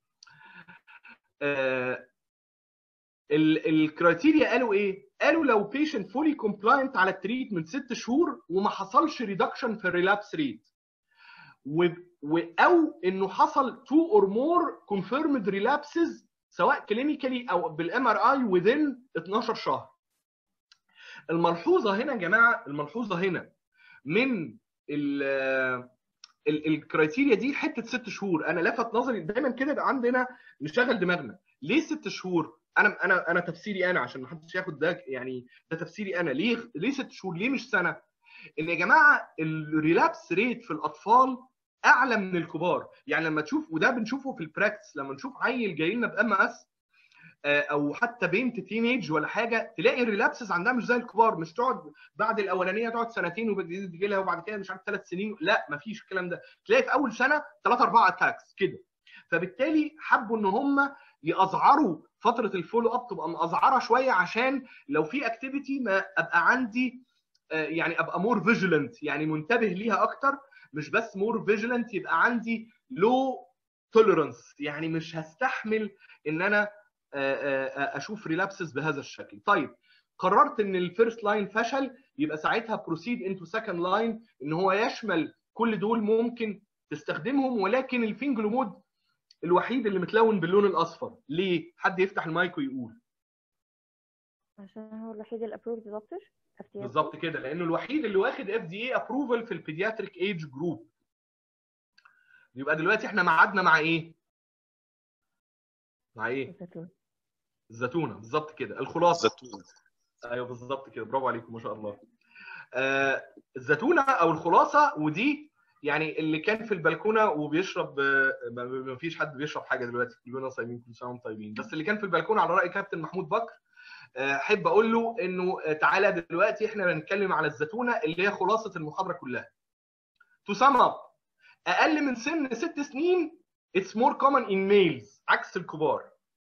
آه، ال- الكرايتيريا قالوا ايه؟ قالوا لو بيشنت فولي كومبلاينت على التريتمنت ست شهور وما حصلش ريدكشن في الريلابس ريت و... و... او انه حصل 2 اور مور كونفيرمد ريلابسز سواء كلينيكالي او بالام ار اي within 12 شهر. الملحوظه هنا يا جماعه الملحوظه هنا من ال ال- الكرايتيريا دي حته ست شهور انا لفت نظري دايما كده يبقى عندنا نشغل دماغنا ليه ست شهور انا انا انا تفسيري انا عشان ما حدش ياخد ده يعني ده تفسيري انا ليه ليه ست شهور ليه مش سنه ان يا جماعه الريلابس ريت في الاطفال اعلى من الكبار يعني لما تشوف وده بنشوفه في البراكتس لما نشوف عيل جاي لنا بام اس او حتى بنت تينيج ولا حاجه تلاقي الريلابسز عندها مش زي الكبار مش تقعد بعد الاولانيه تقعد سنتين وتجي لها وبعد كده مش عارف ثلاث سنين لا مفيش الكلام ده تلاقي في اول سنه ثلاث اربع اتاكس كده فبالتالي حبوا ان هم يأزعروا فتره الفولو اب تبقى مأزعره شويه عشان لو في اكتيفيتي ما ابقى عندي آه، يعني ابقى مور فيجيلنت يعني منتبه ليها اكتر مش بس مور فيجيلنت يبقى عندي لو توليرنس يعني مش هستحمل ان انا آه، آه، اشوف ريلابسز بهذا الشكل طيب قررت ان الفيرست لاين فشل يبقى ساعتها بروسيد انتو سكند لاين ان هو يشمل كل دول ممكن تستخدمهم ولكن الفينجلومود الوحيد اللي متلون باللون الاصفر ليه حد يفتح المايك ويقول عشان هو الوحيد الابروفد دكتور بالظبط كده لانه الوحيد اللي واخد اف دي اي ابروفل في البيدياتريك ايج جروب يبقى دلوقتي احنا معادنا مع ايه مع ايه الزيتون الزيتونه بالظبط كده الخلاصه زيتون ايوه بالظبط كده برافو عليكم ما شاء الله آه الزيتونه او الخلاصه ودي يعني اللي كان في البلكونه وبيشرب آه، ما ما فيش حد بيشرب حاجه دلوقتي كلنا صايمين كل سنه وانتم طيبين بس اللي كان في البلكونه على راي كابتن محمود بكر آه، احب اقول له انه آه، تعالى دلوقتي احنا بنتكلم على الزيتونه اللي هي خلاصه المحاضره كلها. To sum up اقل من سن ست سنين اتس مور كومن ان ميلز عكس الكبار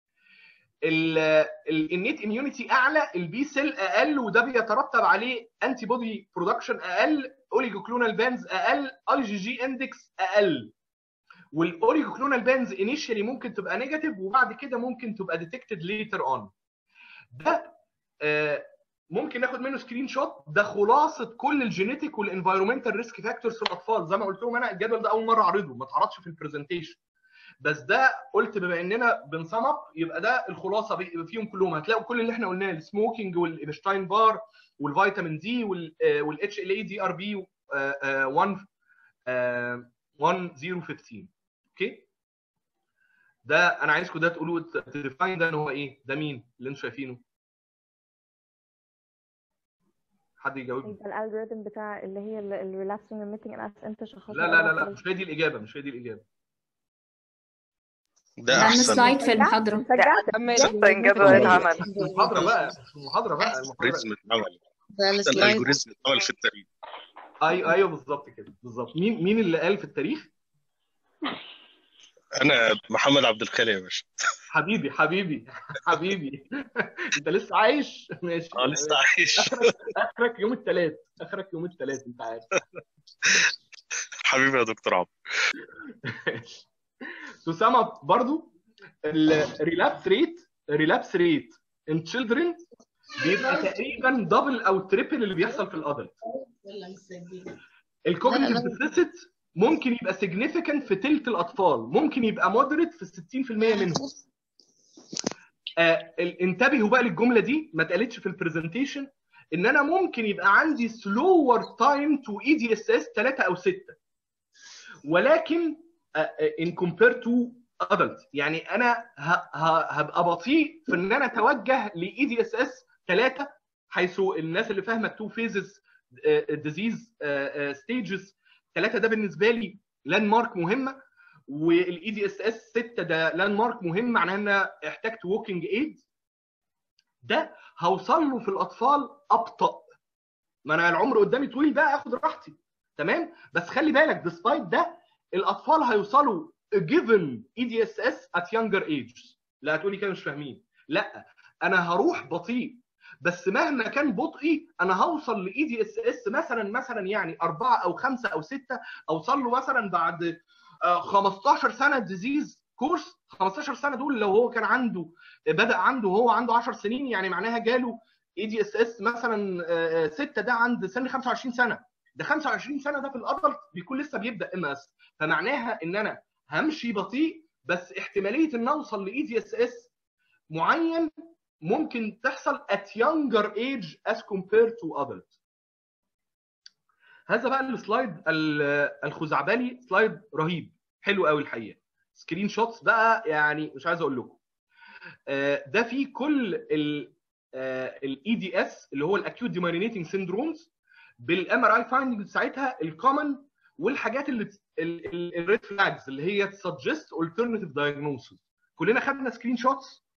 النيت اميونيتي اعلى البي سيل اقل وده بيترتب عليه انتي بودي برودكشن اقل اوليجوكلونال بانز اقل اي جي جي اندكس اقل والاوريجوكلونال بانز انيشالي ممكن تبقى نيجاتيف وبعد كده ممكن تبقى ديتكتد ليتر اون ده آه، ممكن ناخد منه سكرين شوت ده خلاصه كل الجينيتيك والانفايرمنتال ريسك فاكتورز في الاطفال زي ما قلت لهم انا الجدول ده اول مره اعرضه ما اتعرضش في البرزنتيشن بس ده قلت بما اننا بنصم اب يبقى ده الخلاصه بي- فيهم كلهم هتلاقوا كل اللي احنا قلناه السموكينج والابشتاين بار والفيتامين دي والاتش ال اي دي ار بي 1 آه، 1015 اوكي ده انا عايزكم ده تقولوا تديفاين ده ان هو ايه ده مين اللي انتم شايفينه حد يجاوبني يبقى الالجوريثم بتاع اللي هي الريلابسنج ريميتنج ان انت شخصت لا لا لا لا مش هي دي الاجابه مش هي دي الاجابه ده عم احسن سلايد في المحاضرة احسن جدول اتعمل مش المحاضره بقى مش المحاضره بقى المحاضره الجوريزم اتعمل ده احسن السلايد الجوريزم اتعمل في التاريخ ايوه ايوه بالظبط كده بالظبط مين مين اللي قال في التاريخ انا محمد عبد الخالق يا باشا حبيبي حبيبي حبيبي انت لسه عايش ماشي اه لسه عايش اخرك اخرك يوم الثلاث اخرك يوم الثلاث انت عارف حبيبي يا دكتور عمرو تسمى برضو الريلابس ريت ريلابس ريت ان تشيلدرن بيبقى تقريبا دبل او تريبل اللي بيحصل في الادلت الكوجنيتيف ديفيسيت ممكن يبقى سيجنيفيكانت في تلت الاطفال ممكن يبقى مودريت في 60% منهم آه ال- انتبهوا بقى للجمله دي ما اتقالتش في البرزنتيشن ان انا ممكن يبقى عندي سلور تايم تو اي دي اس اس 3 او 6 ولكن ان كومبير تو ادلت يعني انا ه- ه- هبقى بطيء في ان انا اتوجه لاي دي اس اس 3 حيث الناس اللي فاهمه التو فيزز ديزيز ستيجز 3 ده بالنسبه لي لاند مارك مهمه والاي دي اس اس 6 ده لاند مارك مهم معناه ان انا احتجت ووكينج ايد ده هوصل له في الاطفال ابطا ما انا العمر قدامي طويل بقى اخد راحتي تمام بس خلي بالك ديسبايت ده الاطفال هيوصلوا given EDSS at younger ages لا هتقولي كده مش فاهمين لا انا هروح بطيء بس مهما كان بطئي انا هوصل لاي دي اس اس مثلا مثلا يعني اربعه او خمسه او سته اوصل له مثلا بعد آه، 15 سنه ديزيز كورس 15 سنه دول لو هو كان عنده بدا عنده وهو عنده 10 سنين يعني معناها جاله اي دي اس اس مثلا آه، سته ده عند سن 25 سنه ده 25 سنه ده في الادلت بيكون لسه بيبدا ام اس فمعناها ان انا همشي بطيء بس احتماليه ان اوصل لاي دي اس اس معين ممكن تحصل at younger age as compared to adult هذا بقى السلايد ال- الخزعبلي سلايد رهيب حلو قوي الحقيقه سكرين شوتس بقى يعني مش عايز اقول لكم آه، ده فيه كل الاي دي اس اللي هو الاكيوت ديمايلينيتنج سيندرومز بالام ار اي فايندنج ساعتها الكومن والحاجات اللي الريد فلاجز اللي هي تسجست alternative diagnosis كلنا خدنا سكرين شوتس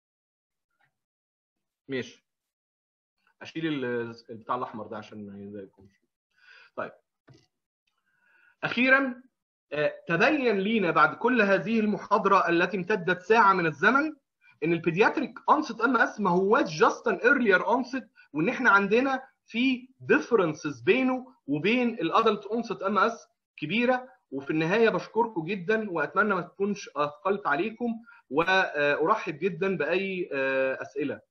ماشي اشيل ال- البتاع الاحمر ده عشان ما يضايقكمش طيب اخيرا آه، تبين لينا بعد كل هذه المحاضره التي امتدت ساعه من الزمن ان البيدياتريك اونست ام اس ما هواش جاست ان ايرلير اونست وان احنا عندنا في ديفرنسز بينه وبين الادلت اونست ام اس كبيره وفي النهايه بشكركم جدا واتمنى ما تكونش اثقلت عليكم وارحب جدا باي آه، اسئله